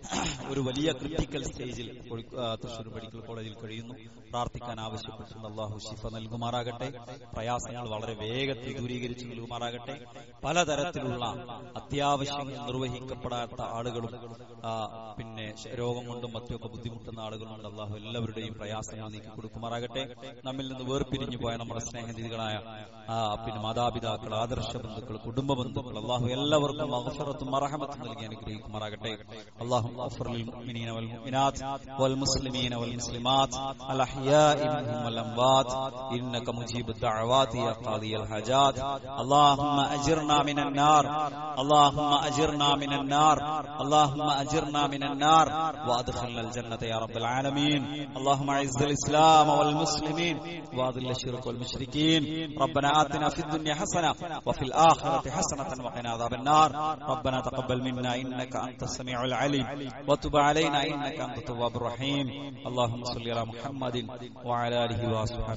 ഒരു വലിയ ക്രിട്ടിക്കൽ സ്റ്റേജിൽ കോഴി- ആ, തൃശൂർ മെഡിക്കൽ കോളേജിൽ കഴിയുന്നു പ്രാർത്ഥിക്കാൻ ആവശ്യപ്പെട്ടിട്ടുണ്ട് അള്ളാഹു ഷിഫ നൽകുമാറാകട്ടെ പ്രയാസങ്ങൾ വളരെ വേഗത്തിൽ ദൂരീകരിച്ച് നൽകുമാറാകട്ടെ പലതരത്തിലുള്ള അത്യാവശ്യങ്ങൾ നിർവഹിക്കപ്പെടാത്ത ആളുകളും ആ, പിന്നെ ശ- രോഗം കൊണ്ടും മറ്റുമൊക്കെ ബുദ്ധിമുട്ടുന്ന ആളുകളുണ്ട് അള്ളാഹു എല്ലാവരുടെയും പ്രയാസങ്ങൾ നീക്കി കൊടുക്കുമാറാകട്ടെ നമ്മിൽ നിന്ന് വേർപിരിഞ്ഞു പോയ നമ്മുടെ സ്നേഹനിധികളായ ആ, പിന്നെ മാതാപിതാക്കൾ ആദർശ ബന്ധുക്കൾ കുടുംബ ബന്ധുക്കൾ അള്ളാഹു എല്ലാവർക്കും അഫറത്തും മറഹമത്തും നൽകി അനുഗ്രഹിക്കുമാറാകട്ടെ അള്ളാഹു المؤمنين والمؤمنات والمسلمين والمسلمات الأحياء منهم والأموات إنك مجيب الدعوات يا قاضي الحاجات اللهم أجرنا من النار اللهم أجرنا من النار اللهم أجرنا من النار وأدخلنا الجنة يا رب العالمين اللهم أعز الإسلام والمسلمين وأذل الشرك والمشركين ربنا آتنا في الدنيا حسنة وفي الآخرة حسنة وقنا عذاب النار ربنا تقبل منا إنك أنت السميع العليم وتب علينا إنك أنت التواب الرحيم اللهم صل على محمد وعلى آله وصحبه